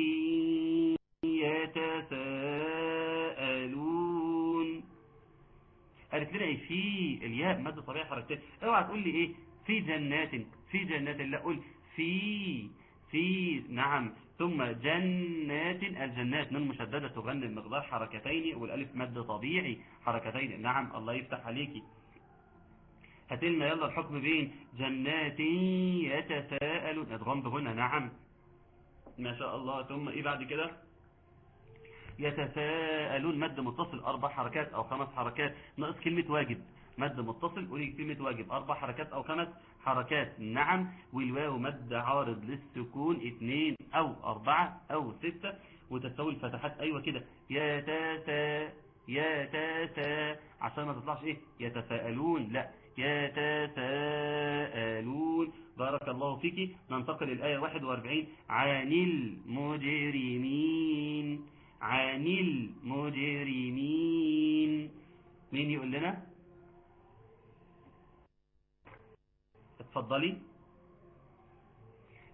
يتساءلون قالت لنا ايه في الياء مادة طبيعي حركتين اوعى تقول لي ايه في جنات في جنات لا قول في في نعم ثم جنات الجنات من مشددة تغني المقدار حركتين والالف مد طبيعي حركتين نعم الله يفتح عليكي هتلنا يلا الحكم بين جنات يتساءلون ادغام بهنا نعم ما شاء الله ثم ايه بعد كده يتساءلون مد متصل اربع حركات او خمس حركات ناقص كلمة واجب مد متصل قولي كلمة واجب اربع حركات او خمس حركات نعم والواو مد عارض للسكون اثنين او اربعة او ستة وتساوي الفتحات ايوه كده يتسا يتسا عشان ما تطلعش ايه يتساءلون لا يتساءلون بارك الله فيك ننتقل الآية 41 عن المجرمين عن المجرمين مين يقول لنا اتفضلي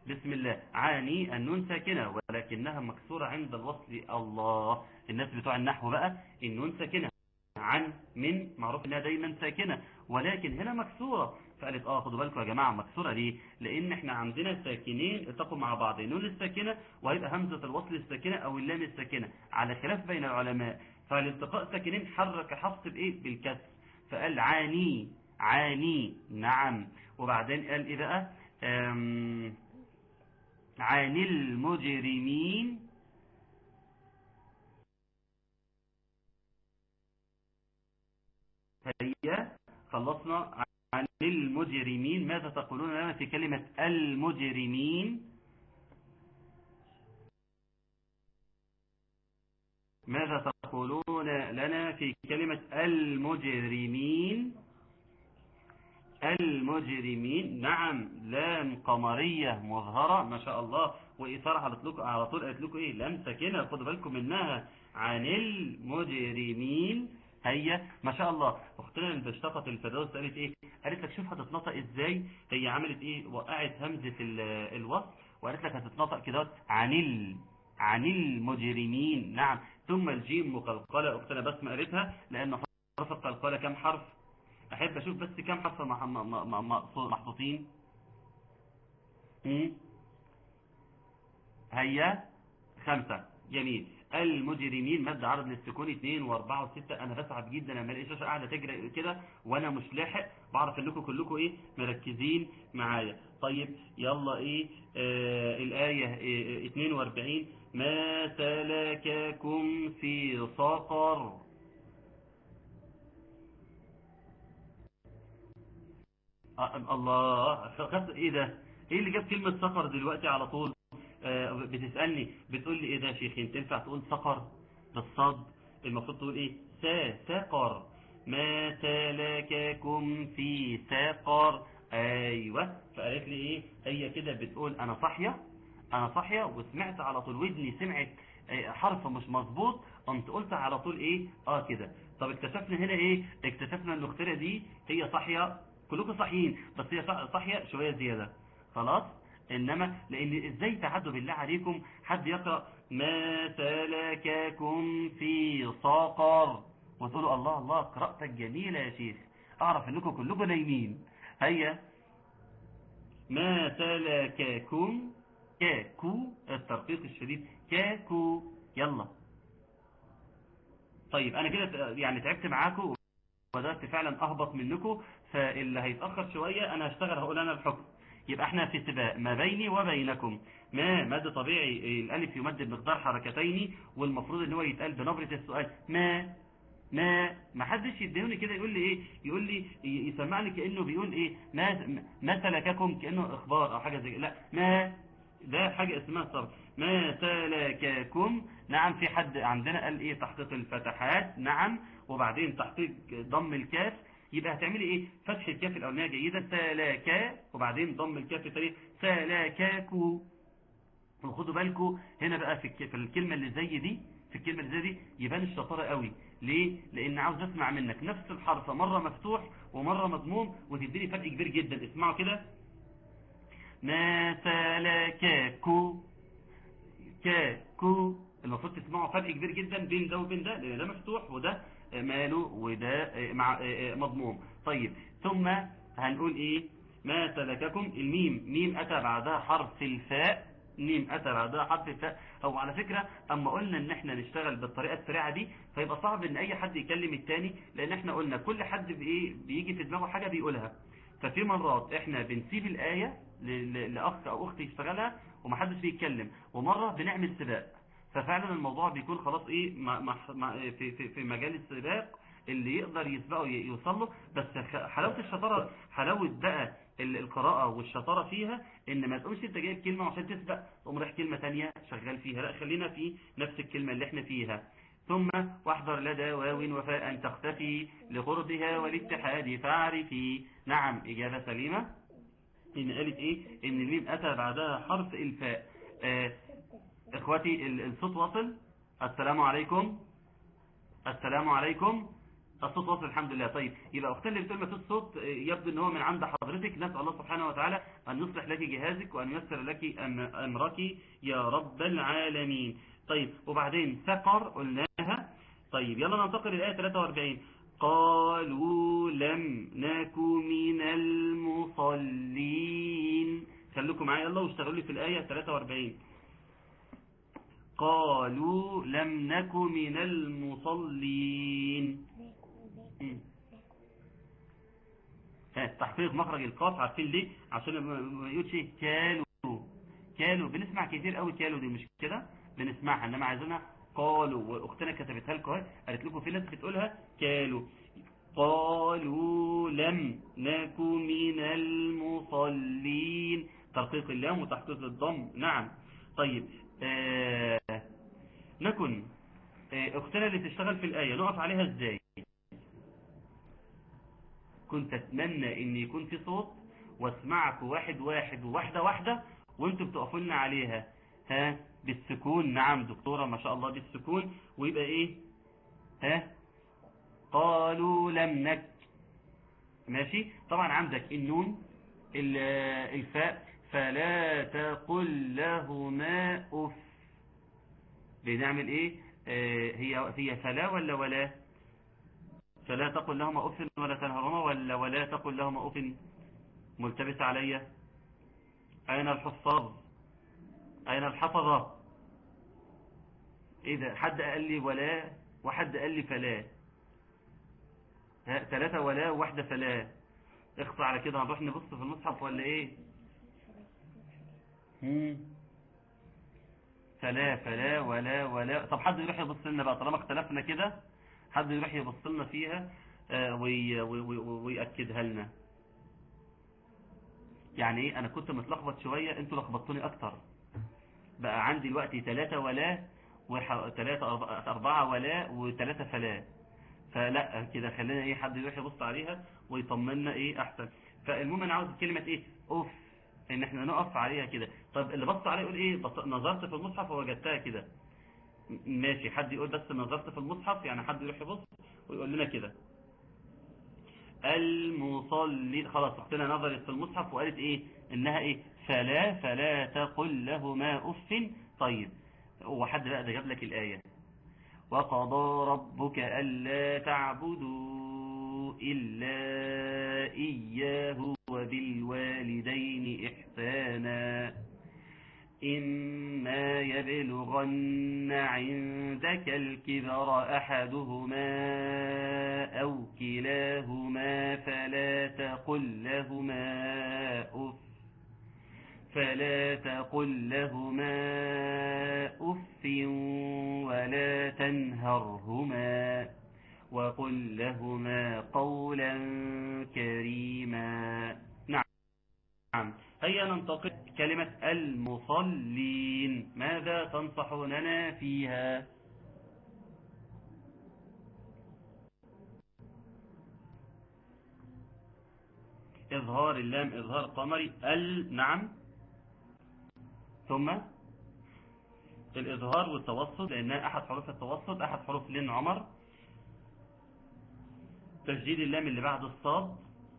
بسم الله عاني النون ساكنة ولكنها مكسورة عند الوصل الله الناس بتوع النحو بقى النون ساكنة عن من معروف انها دايما ساكنة ولكن هنا مكسورة فقالت اه خدوا بالكم يا جماعة مكسورة ليه لان احنا عندنا ساكنين التقوا مع بعض النون الساكنة وهيبقى همزة الوصل الساكنة او اللام الساكنة على خلاف بين العلماء فالالتقاء ساكنين حرك حفص بايه بالكسر فقال عاني عاني نعم وبعدين قال ايه بقى أم عن المجرمين هيا خلصنا عن المجرمين ماذا تقولون لنا في كلمة المجرمين ماذا تقولون لنا في كلمة المجرمين المجرمين نعم لام قمرية مظهرة ما شاء الله وإثارة على طول على طول قالت لكم إيه لام ساكنة خدوا بالكم منها عن المجرمين هي ما شاء الله اختنا اللي اشتقت الفردوس قالت ايه قالت لك شوف هتتنطق ازاي هي عملت ايه وقعت همزة الوصل وقالت لك هتتنطق كده عن ال عن المجرمين نعم ثم الجيم مقلقلة اختنا بسمة قالتها لان حرف القلقلة كم حرف احب اشوف بس كم حرف محطوطين هيا خمسة جميل المجرمين مد عرض للسكون 2 و4 و6 انا بسعد جدا لما الاقي الشاشه قاعده تجري كده وانا مش لاحق بعرف انكم كلكم ايه مركزين معايا طيب يلا ايه آه الايه إيه 42 ما سلككم في سقر آه الله خدت ايه ده ايه اللي جاب كلمه سقر دلوقتي على طول آه بتسألني بتقول لي ايه ده يا شيخ انت تنفع تقول سقر بالصد المفروض تقول ايه سا سقر ما سلككم في سقر ايوه فقالت لي ايه هي كده بتقول انا صاحيه انا صاحيه وسمعت على طول ودني سمعت حرف مش مظبوط قمت قلت على طول ايه اه كده طب اكتشفنا هنا ايه اكتشفنا ان الاختيره دي هي صاحيه كلكم صاحيين بس هي صاحيه شويه زياده خلاص إنما لأن إزاي تعدوا بالله عليكم حد يقرأ ما سلككم في سقر وتقولوا الله الله قراءتك جميلة يا شيخ أعرف أنكم كلكم نايمين هيا ما سلككم كاكو الترقيق الشديد كاكو يلا طيب أنا كده يعني تعبت معاكم وبدأت فعلا أهبط منكم فاللي هيتأخر شوية أنا هشتغل هقول أنا الحكم يبقى احنا في سباق ما بيني وبينكم ما مد طبيعي الالف يمد بمقدار حركتين والمفروض ان هو يتقال بنبرة السؤال ما ما ما حدش يديوني كده يقول لي ايه يقول لي يسمعني كانه بيقول ايه ما ما سلككم كانه اخبار او حاجه زي لا ما ده حاجه اسمها صرف ما سلككم نعم في حد عندنا قال ايه تحقيق الفتحات نعم وبعدين تحقيق ضم الكاف يبقى هتعملي ايه فتح الكاف الاولانيه جيده سلاكا وبعدين ضم الكاف الثانيه سلاكاكو وخدوا بالكم هنا بقى في في الكلمه اللي زي دي في الكلمه اللي زي دي يبان الشطاره قوي ليه لان عاوز اسمع منك نفس الحرف مره مفتوح ومره مضموم وتديني فرق كبير جدا اسمعوا كده ما سلكاكو كاكو المفروض تسمعوا فرق كبير جدا بين ده وبين ده لان ده مفتوح وده ماله وده مع مضموم طيب ثم هنقول ايه ما سلككم الميم ميم اتى بعدها حرف الفاء ميم اتى بعدها حرف الفاء او على فكرة اما قلنا ان احنا نشتغل بالطريقة السريعة دي فيبقى صعب ان اي حد يكلم التاني لان احنا قلنا كل حد بايه بيجي في دماغه حاجة بيقولها ففي مرات احنا بنسيب الآية لأخ او اخت يشتغلها ومحدش بيتكلم ومرة بنعمل سباق ففعلا الموضوع بيكون خلاص ايه في, في, في مجال السباق اللي يقدر يسبقه يوصل له بس حلاوة الشطارة حلاوة بقى القراءة والشطارة فيها ان ما تقومش انت جايب كلمة عشان تسبق تقوم رايح كلمة تانية شغال فيها لا خلينا في نفس الكلمة اللي احنا فيها ثم واحذر لدى واو وفاء تختفي لقربها والاتحاد فاعرفي نعم اجابة سليمة ان قالت ايه ان الميم اتى بعدها حرف الفاء آه اخواتي الصوت واصل السلام عليكم السلام عليكم الصوت واصل الحمد لله طيب يبقى اختنا اللي بتقول ما فيش صوت آه، يبدو ان هو من عند حضرتك نسال الله سبحانه وتعالى ان يصلح لك جهازك وان ييسر لك أم- امرك يا رب العالمين طيب وبعدين سقر قلناها طيب يلا ننتقل للايه 43 قالوا لم نك من المصلين خليكم معايا يلا واشتغلوا لي في الايه 43 قالوا لم نك من المصلين مم. ها تحقيق مخرج القاف عارفين ليه عشان ما ما يقولش إيه؟ كالوا كالوا بنسمع كتير قوي كالوا دي مش كده بنسمعها انما عايزينها قالوا واختنا كتبتها لكم اهي قالت لكم في ناس بتقولها كالوا قالوا لم نك من المصلين ترقيق اللام وتحقيق الضم نعم طيب آه نكن آه اختنا اللي تشتغل في الآية نقف عليها ازاي كنت اتمنى ان يكون في صوت واسمعك واحد واحد وواحدة واحدة وانتوا بتقفوا لنا عليها ها بالسكون نعم دكتورة ما شاء الله بالسكون ويبقى ايه ها قالوا لم نك ماشي طبعا عندك النون ال- الفاء فلا تقل لهما اف بنعمل ايه آه هي هي فلا ولا ولا فلا تقل لهما اف ولا تنهرهما ولا ولا تقل لهما اف ملتبس علي اين الحفاظ اين الحفظة ايه ده حد قال لي ولا وحد قال لي فلا ها، ثلاثة ولا وواحدة فلا اخصى على كده هنروح نبص في المصحف ولا ايه مم. فلا فلا ولا ولا طب حد يروح يبص لنا بقى طالما اختلفنا كده حد يروح يبص لنا فيها آه، وي- وي- وي- ويأكدها لنا يعني ايه انا كنت متلخبط شوية انتوا لخبطتوني اكتر بقى عندي دلوقتي ثلاثة ولا وح... ثلاثة أربعة, أربعة ولا وثلاثة فلا فلا كده خلينا ايه حد يروح يبص عليها ويطمنا ايه احسن فالمهم انا عاوز كلمة ايه اوف ان احنا نقف عليها كده طب اللي بص عليها يقول ايه بص... نظرت في المصحف ووجدتها كده م- ماشي حد يقول بس نظرت في المصحف يعني حد يروح يبص ويقول لنا كده المصلي خلاص اختنا نظرت في المصحف وقالت ايه انها ايه فلا فلا تقل لهما اف طيب هو حد بقى ده جاب لك الايه وقضى ربك الا تعبدوا الا اياه وبالوالدين احسانا إما يبلغن عندك الكبر أحدهما أو كلاهما فلا تقل لهما أف فلا تقل لهما أف ولا تنهرهما وقل لهما قولا كريما نعم نعم هيا ننتقل كلمة المصلين ماذا تنصحوننا فيها إظهار اللام إظهار قمري ال نعم ثم الإظهار والتوسط لأنها أحد حروف التوسط أحد حروف لين عمر تجديد اللام اللي بعد الصاد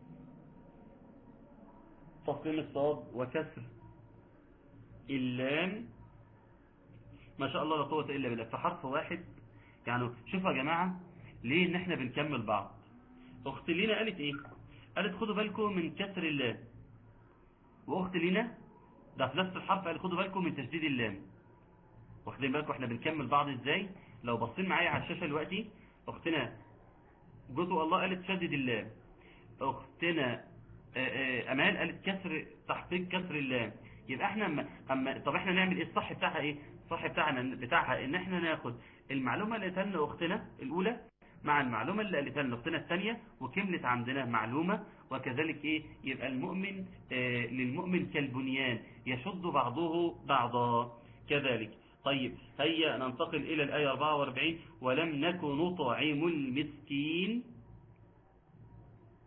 تفخيم الصاد وكسر اللام ما شاء الله لا قوة إلا بالله في حرف واحد يعني شوفوا يا جماعة ليه ان احنا بنكمل بعض اخت لينا قالت ايه قالت خدوا بالكم من كسر اللام واخت لينا ده في نفس الحرف قالت خدوا بالكم من تشديد اللام واخدين بالكم احنا بنكمل بعض ازاي لو بصين معايا على الشاشة دلوقتي اختنا جزء الله قالت شدد اللام اختنا امان قالت كسر تحقيق كسر اللام يبقى احنا اما, أما طب احنا نعمل ايه الصح بتاعها ايه الصح بتاعنا بتاعها ان احنا ناخد المعلومة اللي قالتها لنا اختنا الاولى مع المعلومة اللي قالتها لنا اختنا الثانية وكملت عندنا معلومة وكذلك ايه يبقى المؤمن آه للمؤمن كالبنيان يشد بعضه بعضا كذلك طيب هيا ننتقل الى الايه 44 ولم نك نطعم المسكين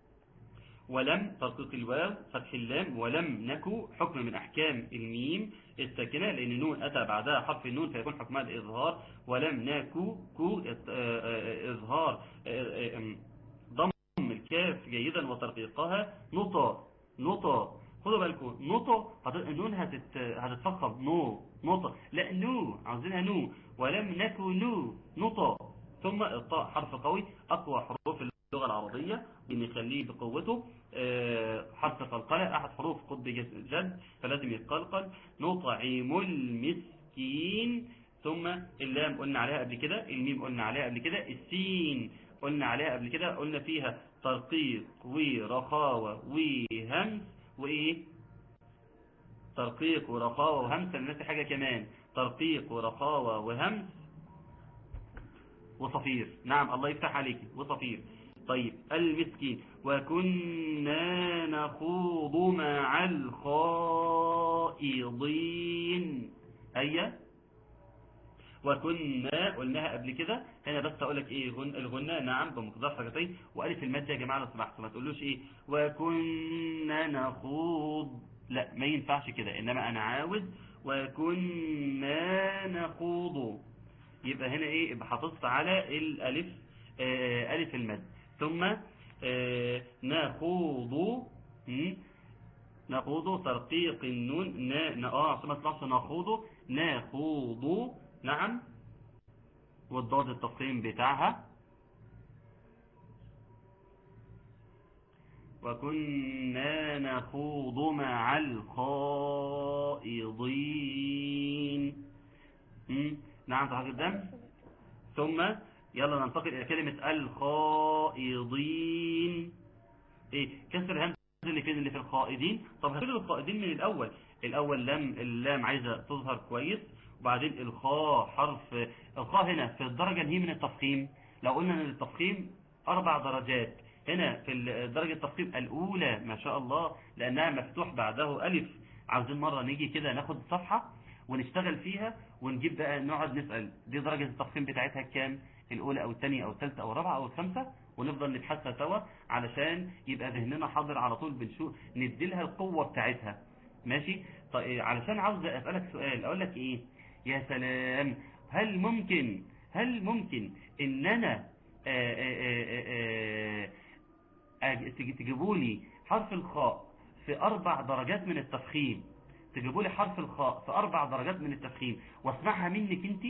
ولم ترقيق الواو فتح اللام ولم نكو حكم من أحكام الميم الساكنة لأن نون أتى بعدها حرف النون فيكون حكمها الإظهار ولم ناكو كو إظهار ضم الكاف جيدا وترقيقها نطا نطا خدوا بالكم نطا النون هتت... هتتفخم نو نطا لا نو عاوزينها نو ولم نكو نو نطا ثم الطاء حرف قوي أقوى حروف اللغة العربية بنخليه بقوته حرف قلقلة أحد حروف قطب جد فلازم يتقلقل نطعم المسكين ثم اللام قلنا عليها قبل كده الميم قلنا عليها قبل كده السين قلنا عليها قبل كده قلنا فيها ترقيق ورخاوة وهمس وإيه ترقيق ورخاوة وهمس الناس حاجة كمان ترقيق ورخاوة وهمس وصفير نعم الله يفتح عليك وصفير طيب المسكين وكنا نخوض مع الخائضين هيا وكنا قلناها قبل كده هنا بس اقول لك ايه غن الغنى نعم بمقدار حاجتين والف المد يا جماعه لو سمحتوا ما تقولوش ايه وكنا نخوض لا ما ينفعش كده انما انا عاوز وكنا نخوض يبقى هنا ايه يبقى حافظت على الالف آه الف المد ثم آه نخوض نخوض ترقيق النون نا اه عشان ما تطلعش نخوض نخوض نعم والضاد التفخيم بتاعها وكنا نخوض مع الخائضين نعم صحيح الدم ثم يلا ننتقل إلى كلمة الخائضين إيه كسر الهمزة اللي فين اللي في الخائضين طب هتقول الخائضين من الأول الأول لام اللام عايزة تظهر كويس وبعدين الخاء حرف الخاء هنا في الدرجة اللي هي من التفخيم لو قلنا ان التفخيم أربع درجات هنا في درجة التفخيم الأولى ما شاء الله لأنها مفتوح بعده ألف عاوزين مرة نيجي كده ناخد صفحة ونشتغل فيها ونجيب بقى نقعد نسأل دي درجة التفخيم بتاعتها كام الأولى أو الثانية أو الثالثة أو الرابعة أو الخامسة ونفضل نبحثها سوا علشان يبقى ذهننا حاضر على طول بنشوف نديلها القوة بتاعتها ماشي طيب علشان عاوز أسألك سؤال أقول لك إيه يا سلام هل ممكن هل ممكن ان انا تجيبوا لي حرف الخاء في اربع درجات من التفخيم تجيبوا لي حرف الخاء في اربع درجات من التفخيم واسمعها منك انت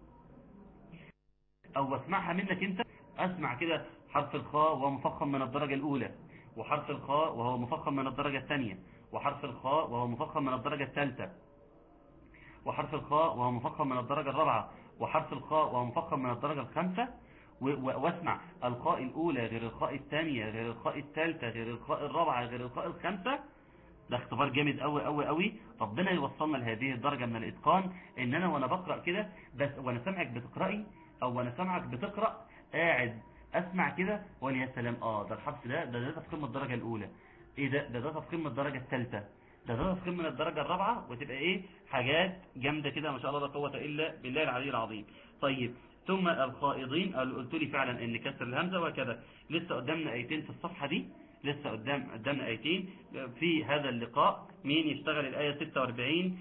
او اسمعها منك انت اسمع كده حرف الخاء وهو مفخم من الدرجة الاولى وحرف الخاء وهو مفخم من الدرجة الثانية وحرف الخاء وهو مفخم من الدرجة الثالثة وحرف الخاء وهو مفخم من الدرجة الرابعة وحرف الخاء وهو مفخم من الدرجة الخامسة واسمع الخاء الأولى غير الخاء الثانية غير الخاء الثالثة غير الخاء الرابعة غير الخاء الخامسة ده اختبار جامد قوي قوي قوي ربنا يوصلنا لهذه الدرجة من الإتقان ان انا وانا بقرأ كده بس وانا سامعك بتقرأي او وانا سامعك بتقرأ قاعد اسمع كده وقال يا سلام اه ده الحرف ده ده ده تفخيم الدرجة الأولى ايه ده ده ده تفخيم الدرجة الثالثة ده ده تفخيم من الدرجة الرابعة وتبقى ايه حاجات جامدة كده ما شاء الله لا قوة الا بالله العلي العظيم طيب ثم الخائضين قلت لي فعلا ان كسر الهمزة وكذا لسه قدامنا ايتين في الصفحة دي لسه قدام قدامنا ايتين في هذا اللقاء مين يشتغل الآية 46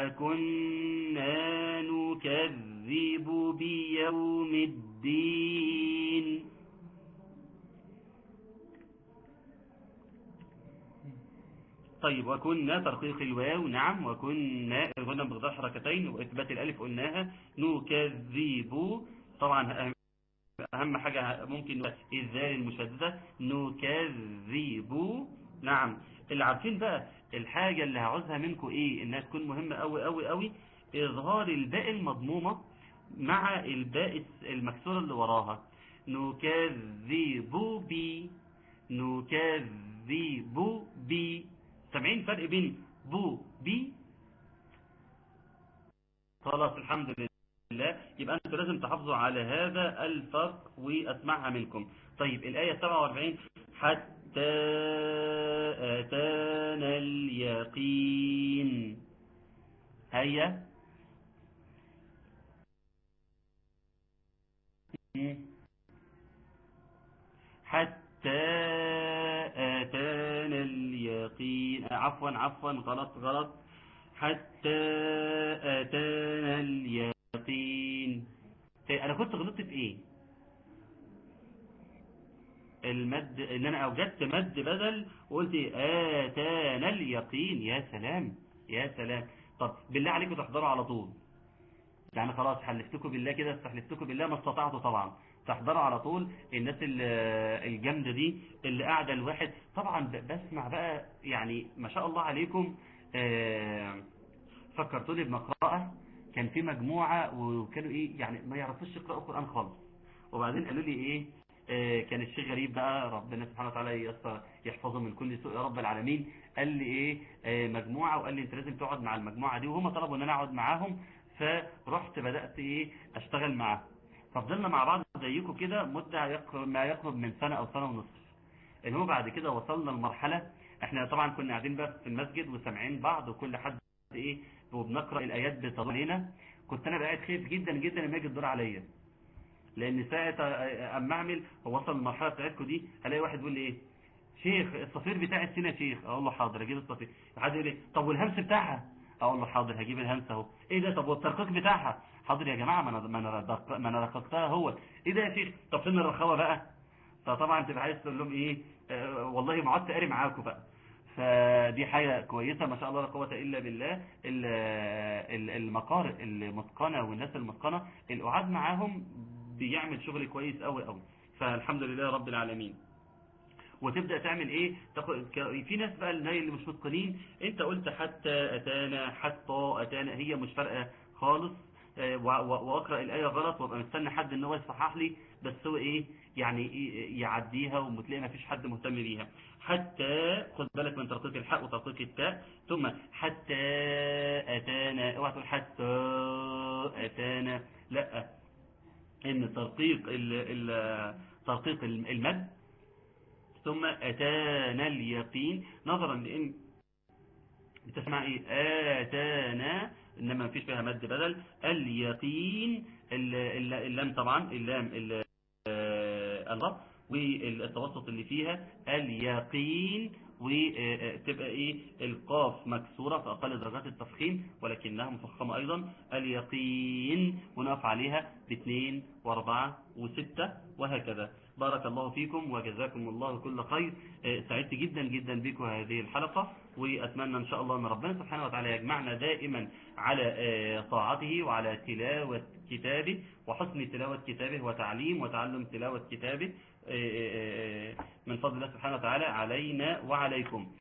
وكنا نكذب بيوم الدين طيب وكنا ترقيق الواو نعم وكنا قلنا بغضاء حركتين وإثبات الألف قلناها نكذب طبعا أهم حاجة ممكن الذال المشددة نكذب نعم اللي عارفين بقى الحاجة اللي هعوزها منكم ايه انها تكون مهمة قوي قوي قوي اظهار الباء المضمومة مع الباء المكسورة اللي وراها نكذب بي نكذب بي سامعين فرق بين بو بي خلاص الحمد لله يبقى انتوا لازم تحافظوا على هذا الفرق واسمعها منكم طيب الآية 47 حتى أتانا اليقين هيا حتى أتانا اليقين عفوا عفوا غلط غلط حتى أتانا اليقين طيب أنا كنت غلطت في إيه المد ان انا اوجدت مد بدل وقلت اتانا اليقين يا سلام يا سلام طب بالله عليكم تحضروا على طول يعني خلاص حلفتكم بالله كده استحلفتكم بالله ما استطعتوا طبعا تحضروا على طول الناس الجامده دي اللي قاعده الواحد طبعا بسمع بقى يعني ما شاء الله عليكم فكرتوني بمقرأة كان في مجموعة وكانوا ايه يعني ما يعرفوش يقرأوا القرآن خالص وبعدين قالوا لي ايه كان الشيخ غريب بقى ربنا سبحانه وتعالى يحفظه من كل سوء يا رب العالمين قال لي ايه مجموعة وقال لي انت لازم تقعد مع المجموعة دي وهم طلبوا ان انا اقعد معاهم فرحت بدأت ايه اشتغل معاهم ففضلنا مع بعض زيكم كده مدة ما يقرب من سنة او سنة ونصف ان هو بعد كده وصلنا لمرحلة احنا طبعا كنا قاعدين بس في المسجد وسامعين بعض وكل حد ايه وبنقرأ الايات بطريقنا كنت انا بقيت خايف جدا جدا لما يجي الدور عليا لان ساعة اما اعمل وصل المرحلة بتاعتكم دي الاقي واحد يقول لي ايه شيخ الصفير بتاع السنة شيخ اقول له حاضر اجيب الصفير حد يقول لي طب والهمس بتاعها اقول له حاضر هجيب الهمس اهو ايه ده طب والترقيق بتاعها حاضر يا جماعة ما انا ما انا ما انا رققتها هو ايه ده يا شيخ طب فين الرخاوة بقى فطبعا تبقى عايز تقول لهم ايه آه والله ما عدت قاري معاكم بقى فدي حاجة كويسة ما شاء الله لا قوة إلا بالله المقارئ المتقنة والناس المتقنة القعاد معاهم بيعمل شغل كويس قوي قوي فالحمد لله رب العالمين وتبدأ تعمل ايه تاخد في ناس بقى اللي مش متقنين انت قلت حتى اتانا حتى اتانا هي مش فارقه خالص واقرا الايه غلط وابقى مستني حد ان هو يصحح لي بس هو ايه يعني إيه يعديها ومتلاقي ما فيش حد مهتم بيها حتى خد بالك من ترقيق الحاء وترقيق التاء ثم حتى اتانا اوعى تقول حتى اتانا لا ان ترقيق ال ال ترقيق المد ثم اتانا اليقين نظرا لان بتسمع ايه اتانا انما مفيش فيها مد بدل اليقين اللام طبعا اللام الله والتوسط اللي فيها اليقين وتبقى ايه القاف مكسورة في اقل درجات التفخيم ولكنها مفخمة ايضا اليقين ونقف عليها باثنين واربعة وستة وهكذا بارك الله فيكم وجزاكم الله كل خير سعدت جدا جدا بكم هذه الحلقة واتمنى ان شاء الله ان ربنا سبحانه وتعالى يجمعنا دائما على طاعته وعلى تلاوة كتابه وحسن تلاوة كتابه وتعليم وتعلم تلاوة كتابه من فضل الله سبحانه وتعالى علينا وعليكم